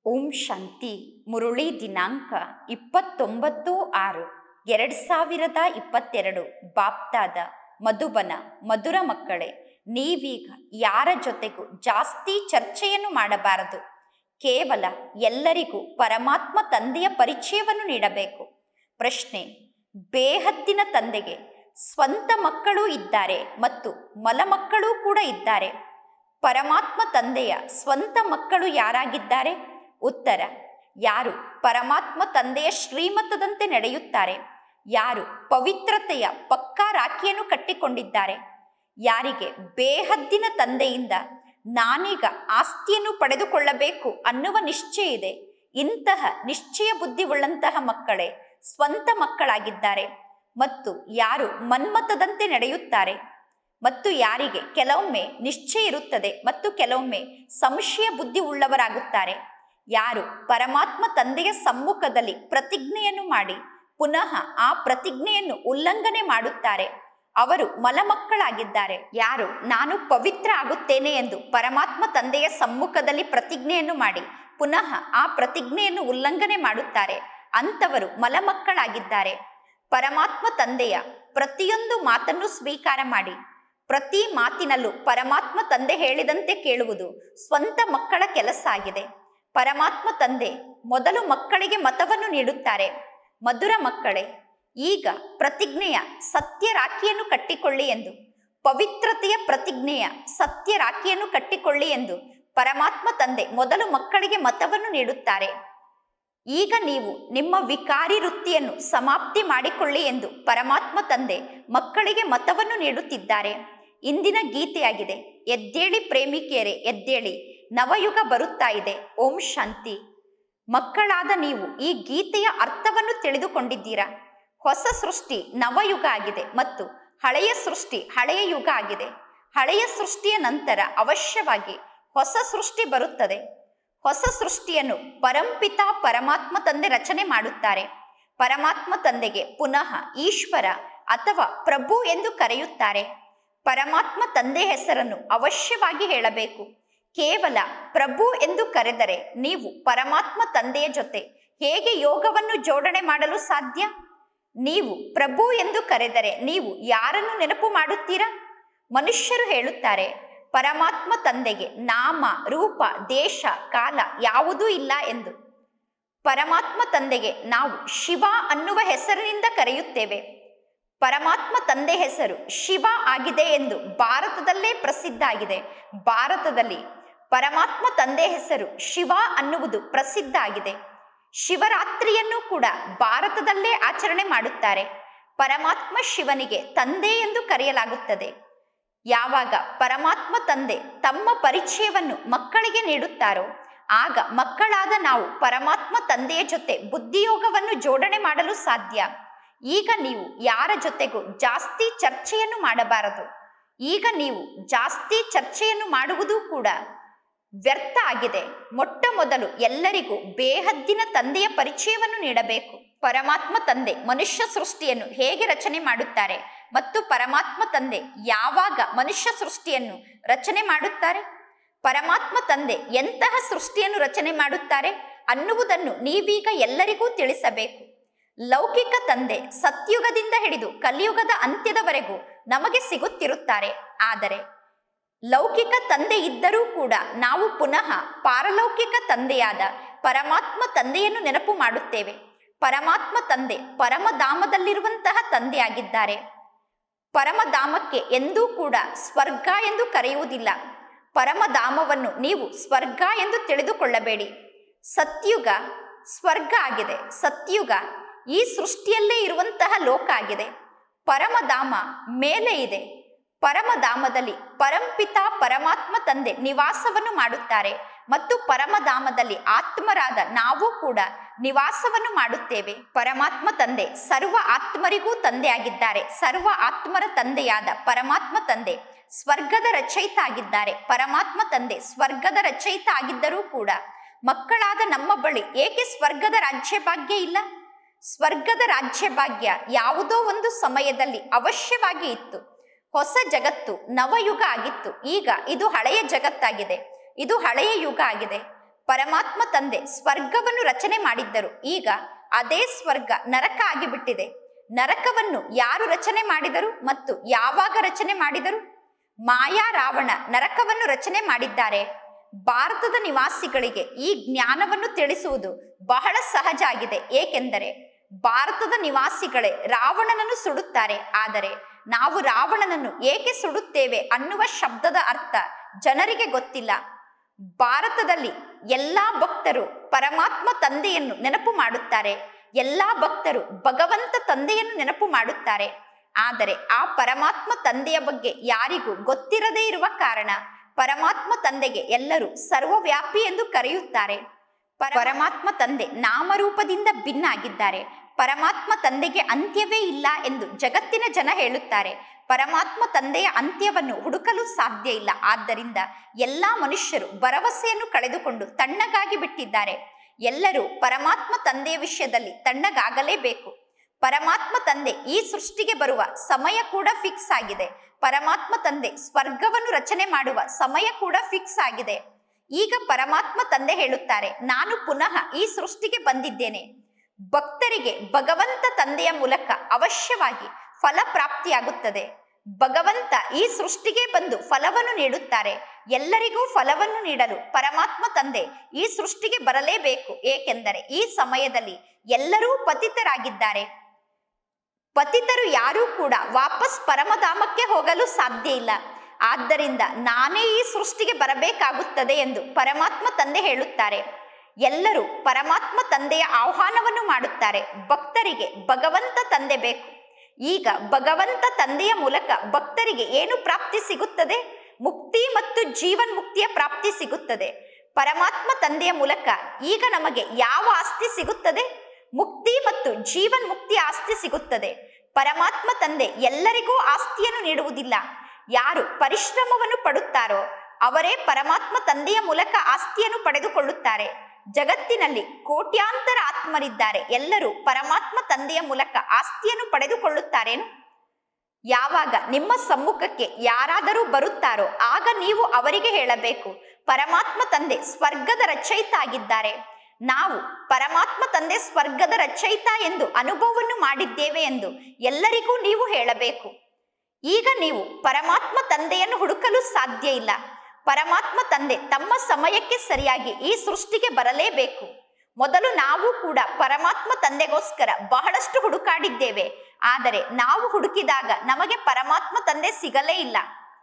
ಓಂ ಶಾಂತಿ ಮುರುಳಿ ದಿನಾಂಕ ಇಪ್ಪತ್ತೊಂಬತ್ತು ಆರು ಎರಡು ಸಾವಿರದ ಇಪ್ಪತ್ತೆರಡು ಬಾಪ್ತಾದ ಮಧುಬನ ಮಧುರ ಮಕ್ಕಳೇ ನೀವೀಗ ಯಾರ ಜೊತೆಗೂ ಜಾಸ್ತಿ ಚರ್ಚೆಯನ್ನು ಮಾಡಬಾರದು ಕೇವಲ ಎಲ್ಲರಿಗೂ ಪರಮಾತ್ಮ ತಂದೆಯ ಪರಿಚಯವನ್ನು ನೀಡಬೇಕು ಪ್ರಶ್ನೆ ಬೇಹದ್ದಿನ ತಂದೆಗೆ ಸ್ವಂತ ಮಕ್ಕಳೂ ಇದ್ದಾರೆ ಮತ್ತು ಮಲಮಕ್ಕಳೂ ಕೂಡ ಇದ್ದಾರೆ ಪರಮಾತ್ಮ ತಂದೆಯ ಸ್ವಂತ ಮಕ್ಕಳು ಯಾರಾಗಿದ್ದಾರೆ ಉತ್ತರ ಯಾರು ಪರಮಾತ್ಮ ತಂದೆಯ ಶ್ರೀಮತದಂತೆ ನಡೆಯುತ್ತಾರೆ ಯಾರು ಪವಿತ್ರತೆಯ ಪಕ್ಕಾ ರಾಖಿಯನ್ನು ಕಟ್ಟಿಕೊಂಡಿದ್ದಾರೆ ಯಾರಿಗೆ ಬೇಹದ್ದಿನ ತಂದೆಯಿಂದ ನಾನೀಗ ಆಸ್ತಿಯನ್ನು ಪಡೆದುಕೊಳ್ಳಬೇಕು ಅನ್ನುವ ನಿಶ್ಚಯ ಇದೆ ಇಂತಹ ನಿಶ್ಚಯ ಬುದ್ಧಿ ಉಳ್ಳಂತಹ ಮಕ್ಕಳೇ ಸ್ವಂತ ಮಕ್ಕಳಾಗಿದ್ದಾರೆ ಮತ್ತು ಯಾರು ಮನ್ಮತದಂತೆ ನಡೆಯುತ್ತಾರೆ ಮತ್ತು ಯಾರಿಗೆ ಕೆಲವೊಮ್ಮೆ ನಿಶ್ಚಯ ಇರುತ್ತದೆ ಮತ್ತು ಕೆಲವೊಮ್ಮೆ ಸಂಶಯ ಬುದ್ಧಿ ಉಳ್ಳವರಾಗುತ್ತಾರೆ ಯಾರು ಪರಮಾತ್ಮ ತಂದೆಯ ಸಮ್ಮುಖದಲ್ಲಿ ಪ್ರತಿಜ್ಞೆಯನ್ನು ಮಾಡಿ ಪುನಃ ಆ ಪ್ರತಿಜ್ಞೆಯನ್ನು ಉಲ್ಲಂಘನೆ ಮಾಡುತ್ತಾರೆ ಅವರು ಮಲಮಕ್ಕಳಾಗಿದ್ದಾರೆ ಯಾರು ನಾನು ಪವಿತ್ರ ಆಗುತ್ತೇನೆ ಎಂದು ಪರಮಾತ್ಮ ತಂದೆಯ ಸಮ್ಮುಖದಲ್ಲಿ ಪ್ರತಿಜ್ಞೆಯನ್ನು ಮಾಡಿ ಪುನಃ ಆ ಪ್ರತಿಜ್ಞೆಯನ್ನು ಉಲ್ಲಂಘನೆ ಮಾಡುತ್ತಾರೆ ಅಂಥವರು ಮಲಮಕ್ಕಳಾಗಿದ್ದಾರೆ ಪರಮಾತ್ಮ ತಂದೆಯ ಪ್ರತಿಯೊಂದು ಮಾತನ್ನು ಸ್ವೀಕಾರ ಮಾಡಿ ಪ್ರತಿ ಮಾತಿನಲ್ಲೂ ಪರಮಾತ್ಮ ತಂದೆ ಹೇಳಿದಂತೆ ಕೇಳುವುದು ಸ್ವಂತ ಮಕ್ಕಳ ಕೆಲಸ ಆಗಿದೆ ಪರಮಾತ್ಮ ತಂದೆ ಮೊದಲು ಮಕ್ಕಳಿಗೆ ಮತವನ್ನು ನೀಡುತ್ತಾರೆ ಮಧುರ ಮಕ್ಕಳೇ ಈಗ ಪ್ರತಿಜ್ಞೆಯ ಸತ್ಯ ರಾಖಿಯನ್ನು ಕಟ್ಟಿಕೊಳ್ಳಿ ಎಂದು ಪವಿತ್ರತೆಯ ಪ್ರತಿಜ್ಞೆಯ ಸತ್ಯ ರಾಖಿಯನ್ನು ಕಟ್ಟಿಕೊಳ್ಳಿ ಎಂದು ಪರಮಾತ್ಮ ತಂದೆ ಮೊದಲು ಮಕ್ಕಳಿಗೆ ಮತವನ್ನು ನೀಡುತ್ತಾರೆ ಈಗ ನೀವು ನಿಮ್ಮ ವಿಕಾರಿ ವೃತ್ತಿಯನ್ನು ಸಮಾಪ್ತಿ ಮಾಡಿಕೊಳ್ಳಿ ಎಂದು ಪರಮಾತ್ಮ ತಂದೆ ಮಕ್ಕಳಿಗೆ ಮತವನ್ನು ನೀಡುತ್ತಿದ್ದಾರೆ ಇಂದಿನ ಗೀತೆಯಾಗಿದೆ ಎದ್ದೇಳಿ ಪ್ರೇಮಿಕೆಯರೆ ಎದ್ದೇಳಿ ನವಯುಗ ಬರುತ್ತಾ ಇದೆ ಓಂ ಶಾಂತಿ ಮಕ್ಕಳಾದ ನೀವು ಈ ಗೀತೆಯ ಅರ್ಥವನ್ನು ತಿಳಿದುಕೊಂಡಿದ್ದೀರಾ ಹೊಸ ಸೃಷ್ಟಿ ನವಯುಗ ಆಗಿದೆ ಮತ್ತು ಹಳೆಯ ಸೃಷ್ಟಿ ಹಳೆಯ ಯುಗ ಆಗಿದೆ ಹಳೆಯ ಸೃಷ್ಟಿಯ ನಂತರ ಅವಶ್ಯವಾಗಿ ಹೊಸ ಸೃಷ್ಟಿ ಬರುತ್ತದೆ ಹೊಸ ಸೃಷ್ಟಿಯನ್ನು ಪರಂಪಿತ ಪರಮಾತ್ಮ ತಂದೆ ರಚನೆ ಮಾಡುತ್ತಾರೆ ಪರಮಾತ್ಮ ತಂದೆಗೆ ಪುನಃ ಈಶ್ವರ ಅಥವಾ ಪ್ರಭು ಎಂದು ಕರೆಯುತ್ತಾರೆ ಪರಮಾತ್ಮ ತಂದೆ ಹೆಸರನ್ನು ಅವಶ್ಯವಾಗಿ ಹೇಳಬೇಕು ಕೇವಲ ಪ್ರಭು ಎಂದು ಕರೆದರೆ ನೀವು ಪರಮಾತ್ಮ ತಂದೆಯ ಜೊತೆ ಹೇಗೆ ಯೋಗವನ್ನು ಜೋಡಣೆ ಮಾಡಲು ಸಾಧ್ಯ ನೀವು ಪ್ರಭು ಎಂದು ಕರೆದರೆ ನೀವು ಯಾರನ್ನು ನೆನಪು ಮಾಡುತ್ತೀರಾ ಮನುಷ್ಯರು ಹೇಳುತ್ತಾರೆ ಪರಮಾತ್ಮ ತಂದೆಗೆ ನಾಮ ರೂಪ ದೇಶ ಕಾಲ ಯಾವುದೂ ಇಲ್ಲ ಎಂದು ಪರಮಾತ್ಮ ತಂದೆಗೆ ನಾವು ಶಿವ ಅನ್ನುವ ಹೆಸರಿನಿಂದ ಕರೆಯುತ್ತೇವೆ ಪರಮಾತ್ಮ ತಂದೆ ಹೆಸರು ಶಿವ ಆಗಿದೆ ಎಂದು ಭಾರತದಲ್ಲೇ ಪ್ರಸಿದ್ಧ ಆಗಿದೆ ಭಾರತದಲ್ಲಿ ಪರಮಾತ್ಮ ತಂದೆ ಹೆಸರು ಶಿವ ಅನ್ನುವುದು ಪ್ರಸಿದ್ಧ ಆಗಿದೆ ಶಿವರಾತ್ರಿಯನ್ನು ಕೂಡ ಭಾರತದಲ್ಲೇ ಆಚರಣೆ ಮಾಡುತ್ತಾರೆ ಪರಮಾತ್ಮ ಶಿವನಿಗೆ ತಂದೆ ಎಂದು ಕರೆಯಲಾಗುತ್ತದೆ ಯಾವಾಗ ಪರಮಾತ್ಮ ತಂದೆ ತಮ್ಮ ಪರಿಚಯವನ್ನು ಮಕ್ಕಳಿಗೆ ನೀಡುತ್ತಾರೋ ಆಗ ಮಕ್ಕಳಾದ ನಾವು ಪರಮಾತ್ಮ ತಂದೆಯ ಜೊತೆ ಬುದ್ಧಿಯೋಗವನ್ನು ಜೋಡಣೆ ಮಾಡಲು ಸಾಧ್ಯ ಈಗ ನೀವು ಯಾರ ಜೊತೆಗೂ ಜಾಸ್ತಿ ಚರ್ಚೆಯನ್ನು ಮಾಡಬಾರದು ಈಗ ನೀವು ಜಾಸ್ತಿ ಚರ್ಚೆಯನ್ನು ಮಾಡುವುದು ಕೂಡ ವ್ಯರ್ಥ ಆಗಿದೆ ಮೊಟ್ಟ ಮೊದಲು ಎಲ್ಲರಿಗೂ ಬೇಹದ್ದಿನ ತಂದೆಯ ಪರಿಚಯವನ್ನು ನೀಡಬೇಕು ಪರಮಾತ್ಮ ತಂದೆ ಮನುಷ್ಯ ಸೃಷ್ಟಿಯನ್ನು ಹೇಗೆ ರಚನೆ ಮಾಡುತ್ತಾರೆ ಮತ್ತು ಪರಮಾತ್ಮ ತಂದೆ ಯಾವಾಗ ಮನುಷ್ಯ ಸೃಷ್ಟಿಯನ್ನು ರಚನೆ ಮಾಡುತ್ತಾರೆ ಪರಮಾತ್ಮ ತಂದೆ ಎಂತಹ ಸೃಷ್ಟಿಯನ್ನು ರಚನೆ ಮಾಡುತ್ತಾರೆ ಅನ್ನುವುದನ್ನು ನೀವೀಗ ಎಲ್ಲರಿಗೂ ತಿಳಿಸಬೇಕು ಲೌಕಿಕ ತಂದೆ ಸತ್ಯುಗದಿಂದ ಹಿಡಿದು ಕಲಿಯುಗದ ಅಂತ್ಯದವರೆಗೂ ನಮಗೆ ಸಿಗುತ್ತಿರುತ್ತಾರೆ ಆದರೆ ಲೌಕಿಕ ತಂದೆ ಇದ್ದರೂ ಕೂಡ ನಾವು ಪುನಃ ಪಾರಲೌಕಿಕ ತಂದೆಯಾದ ಪರಮಾತ್ಮ ತಂದೆಯನ್ನು ನೆನಪು ಮಾಡುತ್ತೇವೆ ಪರಮಾತ್ಮ ತಂದೆ ಪರಮಧಾಮದಲ್ಲಿರುವಂತಹ ತಂದೆಯಾಗಿದ್ದಾರೆ ಪರಮಧಾಮಕ್ಕೆ ಎಂದೂ ಕೂಡ ಸ್ವರ್ಗ ಎಂದು ಕರೆಯುವುದಿಲ್ಲ ಪರಮಧಾಮವನ್ನು ನೀವು ಸ್ವರ್ಗ ಎಂದು ತಿಳಿದುಕೊಳ್ಳಬೇಡಿ ಸತ್ಯುಗ ಸ್ವರ್ಗ ಆಗಿದೆ ಸತ್ಯುಗ ಈ ಸೃಷ್ಟಿಯಲ್ಲೇ ಇರುವಂತಹ ಲೋಕ ಆಗಿದೆ ಪರಮಧಾಮ ಮೇಲೆ ಇದೆ ಪರಮಧಾಮದಲ್ಲಿ ಪರಂಪಿತ ಪರಮಾತ್ಮ ತಂದೆ ನಿವಾಸವನ್ನು ಮಾಡುತ್ತಾರೆ ಮತ್ತು ಪರಮಧಾಮದಲ್ಲಿ ಆತ್ಮರಾದ ನಾವು ಕೂಡ ನಿವಾಸವನ್ನು ಮಾಡುತ್ತೇವೆ ಪರಮಾತ್ಮ ತಂದೆ ಸರ್ವ ಆತ್ಮರಿಗೂ ತಂದೆ ಆಗಿದ್ದಾರೆ ಸರ್ವ ಆತ್ಮರ ತಂದೆಯಾದ ಪರಮಾತ್ಮ ತಂದೆ ಸ್ವರ್ಗದ ರಚಯಿತ ಆಗಿದ್ದಾರೆ ಪರಮಾತ್ಮ ತಂದೆ ಸ್ವರ್ಗದ ರಚಯಿತ ಆಗಿದ್ದರೂ ಕೂಡ ಮಕ್ಕಳಾದ ನಮ್ಮ ಬಳಿ ಏಕೆ ಸ್ವರ್ಗದ ರಾಜ್ಯ ಭಾಗ್ಯ ಇಲ್ಲ ಸ್ವರ್ಗದ ರಾಜ್ಯ ಭಾಗ್ಯ ಯಾವುದೋ ಒಂದು ಸಮಯದಲ್ಲಿ ಅವಶ್ಯವಾಗಿ ಇತ್ತು ಹೊಸ ಜಗತ್ತು ನವಯುಗ ಆಗಿತ್ತು ಈಗ ಇದು ಹಳೆಯ ಜಗತ್ತಾಗಿದೆ ಇದು ಹಳೆಯ ಯುಗ ಆಗಿದೆ ಪರಮಾತ್ಮ ತಂದೆ ಸ್ವರ್ಗವನ್ನು ರಚನೆ ಮಾಡಿದ್ದರು ಈಗ ಅದೇ ಸ್ವರ್ಗ ನರಕ ಆಗಿಬಿಟ್ಟಿದೆ ನರಕವನ್ನು ಯಾರು ರಚನೆ ಮಾಡಿದರು ಮತ್ತು ಯಾವಾಗ ರಚನೆ ಮಾಡಿದರು ಮಾಯಾ ರಾವಣ ನರಕವನ್ನು ರಚನೆ ಮಾಡಿದ್ದಾರೆ ಭಾರತದ ನಿವಾಸಿಗಳಿಗೆ ಈ ಜ್ಞಾನವನ್ನು ತಿಳಿಸುವುದು ಬಹಳ ಸಹಜ ಆಗಿದೆ ಏಕೆಂದರೆ ಭಾರತದ ನಿವಾಸಿಗಳೇ ರಾವಣನನ್ನು ಸುಡುತ್ತಾರೆ ಆದರೆ ನಾವು ರಾವಣನನ್ನು ಏಕೆ ಸುಡುತ್ತೇವೆ ಅನ್ನುವ ಶಬ್ದದ ಅರ್ಥ ಜನರಿಗೆ ಗೊತ್ತಿಲ್ಲ ಭಾರತದಲ್ಲಿ ಎಲ್ಲಾ ಭಕ್ತರು ಪರಮಾತ್ಮ ತಂದೆಯನ್ನು ನೆನಪು ಮಾಡುತ್ತಾರೆ ಎಲ್ಲಾ ಭಕ್ತರು ಭಗವಂತ ತಂದೆಯನ್ನು ನೆನಪು ಮಾಡುತ್ತಾರೆ ಆದರೆ ಆ ಪರಮಾತ್ಮ ತಂದೆಯ ಬಗ್ಗೆ ಯಾರಿಗೂ ಗೊತ್ತಿರದೇ ಇರುವ ಕಾರಣ ಪರಮಾತ್ಮ ತಂದೆಗೆ ಎಲ್ಲರೂ ಸರ್ವವ್ಯಾಪಿ ಎಂದು ಕರೆಯುತ್ತಾರೆ ಪರ- ಪರಮಾತ್ಮ ತಂದೆ ನಾಮರೂಪದಿಂದ ಭಿನ್ನ ಆಗಿದ್ದಾರೆ ಪರಮಾತ್ಮ ತಂದೆಗೆ ಅಂತ್ಯವೇ ಇಲ್ಲ ಎಂದು ಜಗತ್ತಿನ ಜನ ಹೇಳುತ್ತಾರೆ ಪರಮಾತ್ಮ ತಂದೆಯ ಅಂತ್ಯವನ್ನು ಹುಡುಕಲು ಸಾಧ್ಯ ಇಲ್ಲ ಆದ್ದರಿಂದ ಎಲ್ಲಾ ಮನುಷ್ಯರು ಭರವಸೆಯನ್ನು ಕಳೆದುಕೊಂಡು ತಣ್ಣಗಾಗಿ ಬಿಟ್ಟಿದ್ದಾರೆ ಎಲ್ಲರೂ ಪರಮಾತ್ಮ ತಂದೆಯ ವಿಷಯದಲ್ಲಿ ತಣ್ಣಗಾಗಲೇಬೇಕು ಪರಮಾತ್ಮ ತಂದೆ ಈ ಸೃಷ್ಟಿಗೆ ಬರುವ ಸಮಯ ಕೂಡ ಫಿಕ್ಸ್ ಆಗಿದೆ ಪರಮಾತ್ಮ ತಂದೆ ಸ್ವರ್ಗವನ್ನು ರಚನೆ ಮಾಡುವ ಸಮಯ ಕೂಡ ಫಿಕ್ಸ್ ಆಗಿದೆ ಈಗ ಪರಮಾತ್ಮ ತಂದೆ ಹೇಳುತ್ತಾರೆ ನಾನು ಪುನಃ ಈ ಸೃಷ್ಟಿಗೆ ಬಂದಿದ್ದೇನೆ ಭಕ್ತರಿಗೆ ಭಗವಂತ ತಂದೆಯ ಮೂಲಕ ಅವಶ್ಯವಾಗಿ ಫಲ ಪ್ರಾಪ್ತಿಯಾಗುತ್ತದೆ ಭಗವಂತ ಈ ಸೃಷ್ಟಿಗೆ ಬಂದು ಫಲವನ್ನು ನೀಡುತ್ತಾರೆ ಎಲ್ಲರಿಗೂ ಫಲವನ್ನು ನೀಡಲು ಪರಮಾತ್ಮ ತಂದೆ ಈ ಸೃಷ್ಟಿಗೆ ಬರಲೇಬೇಕು ಏಕೆಂದರೆ ಈ ಸಮಯದಲ್ಲಿ ಎಲ್ಲರೂ ಪತಿತರಾಗಿದ್ದಾರೆ ಪತಿತರು ಯಾರೂ ಕೂಡ ವಾಪಸ್ ಪರಮಧಾಮಕ್ಕೆ ಹೋಗಲು ಸಾಧ್ಯ ಇಲ್ಲ ಆದ್ದರಿಂದ ನಾನೇ ಈ ಸೃಷ್ಟಿಗೆ ಬರಬೇಕಾಗುತ್ತದೆ ಎಂದು ಪರಮಾತ್ಮ ತಂದೆ ಹೇಳುತ್ತಾರೆ ಎಲ್ಲರೂ ಪರಮಾತ್ಮ ತಂದೆಯ ಆಹ್ವಾನವನ್ನು ಮಾಡುತ್ತಾರೆ ಭಕ್ತರಿಗೆ ಭಗವಂತ ತಂದೆ ಬೇಕು ಈಗ ಭಗವಂತ ತಂದೆಯ ಮೂಲಕ ಭಕ್ತರಿಗೆ ಏನು ಪ್ರಾಪ್ತಿ ಸಿಗುತ್ತದೆ ಮುಕ್ತಿ ಮತ್ತು ಜೀವನ್ ಮುಕ್ತಿಯ ಪ್ರಾಪ್ತಿ ಸಿಗುತ್ತದೆ ಪರಮಾತ್ಮ ತಂದೆಯ ಮೂಲಕ ಈಗ ನಮಗೆ ಯಾವ ಆಸ್ತಿ ಸಿಗುತ್ತದೆ ಮುಕ್ತಿ ಮತ್ತು ಜೀವನ್ ಮುಕ್ತಿ ಆಸ್ತಿ ಸಿಗುತ್ತದೆ ಪರಮಾತ್ಮ ತಂದೆ ಎಲ್ಲರಿಗೂ ಆಸ್ತಿಯನ್ನು ನೀಡುವುದಿಲ್ಲ ಯಾರು ಪರಿಶ್ರಮವನ್ನು ಪಡುತ್ತಾರೋ ಅವರೇ ಪರಮಾತ್ಮ ತಂದೆಯ ಮೂಲಕ ಆಸ್ತಿಯನ್ನು ಪಡೆದುಕೊಳ್ಳುತ್ತಾರೆ ಜಗತ್ತಿನಲ್ಲಿ ಕೋಟ್ಯಾಂತರ ಆತ್ಮರಿದ್ದಾರೆ ಎಲ್ಲರೂ ಪರಮಾತ್ಮ ತಂದೆಯ ಮೂಲಕ ಆಸ್ತಿಯನ್ನು ಪಡೆದುಕೊಳ್ಳುತ್ತಾರೇನು ಯಾವಾಗ ನಿಮ್ಮ ಸಮ್ಮುಖಕ್ಕೆ ಯಾರಾದರೂ ಬರುತ್ತಾರೋ ಆಗ ನೀವು ಅವರಿಗೆ ಹೇಳಬೇಕು ಪರಮಾತ್ಮ ತಂದೆ ಸ್ವರ್ಗದ ರಚಯಿತ ಆಗಿದ್ದಾರೆ ನಾವು ಪರಮಾತ್ಮ ತಂದೆ ಸ್ವರ್ಗದ ರಚಯಿತ ಎಂದು ಅನುಭವವನ್ನು ಮಾಡಿದ್ದೇವೆ ಎಂದು ಎಲ್ಲರಿಗೂ ನೀವು ಹೇಳಬೇಕು ಈಗ ನೀವು ಪರಮಾತ್ಮ ತಂದೆಯನ್ನು ಹುಡುಕಲು ಸಾಧ್ಯ ಇಲ್ಲ ಪರಮಾತ್ಮ ತಂದೆ ತಮ್ಮ ಸಮಯಕ್ಕೆ ಸರಿಯಾಗಿ ಈ ಸೃಷ್ಟಿಗೆ ಬರಲೇಬೇಕು ಮೊದಲು ನಾವು ಕೂಡ ಪರಮಾತ್ಮ ತಂದೆಗೋಸ್ಕರ ಬಹಳಷ್ಟು ಹುಡುಕಾಡಿದ್ದೇವೆ ಆದರೆ ನಾವು ಹುಡುಕಿದಾಗ ನಮಗೆ ಪರಮಾತ್ಮ ತಂದೆ ಸಿಗಲೇ ಇಲ್ಲ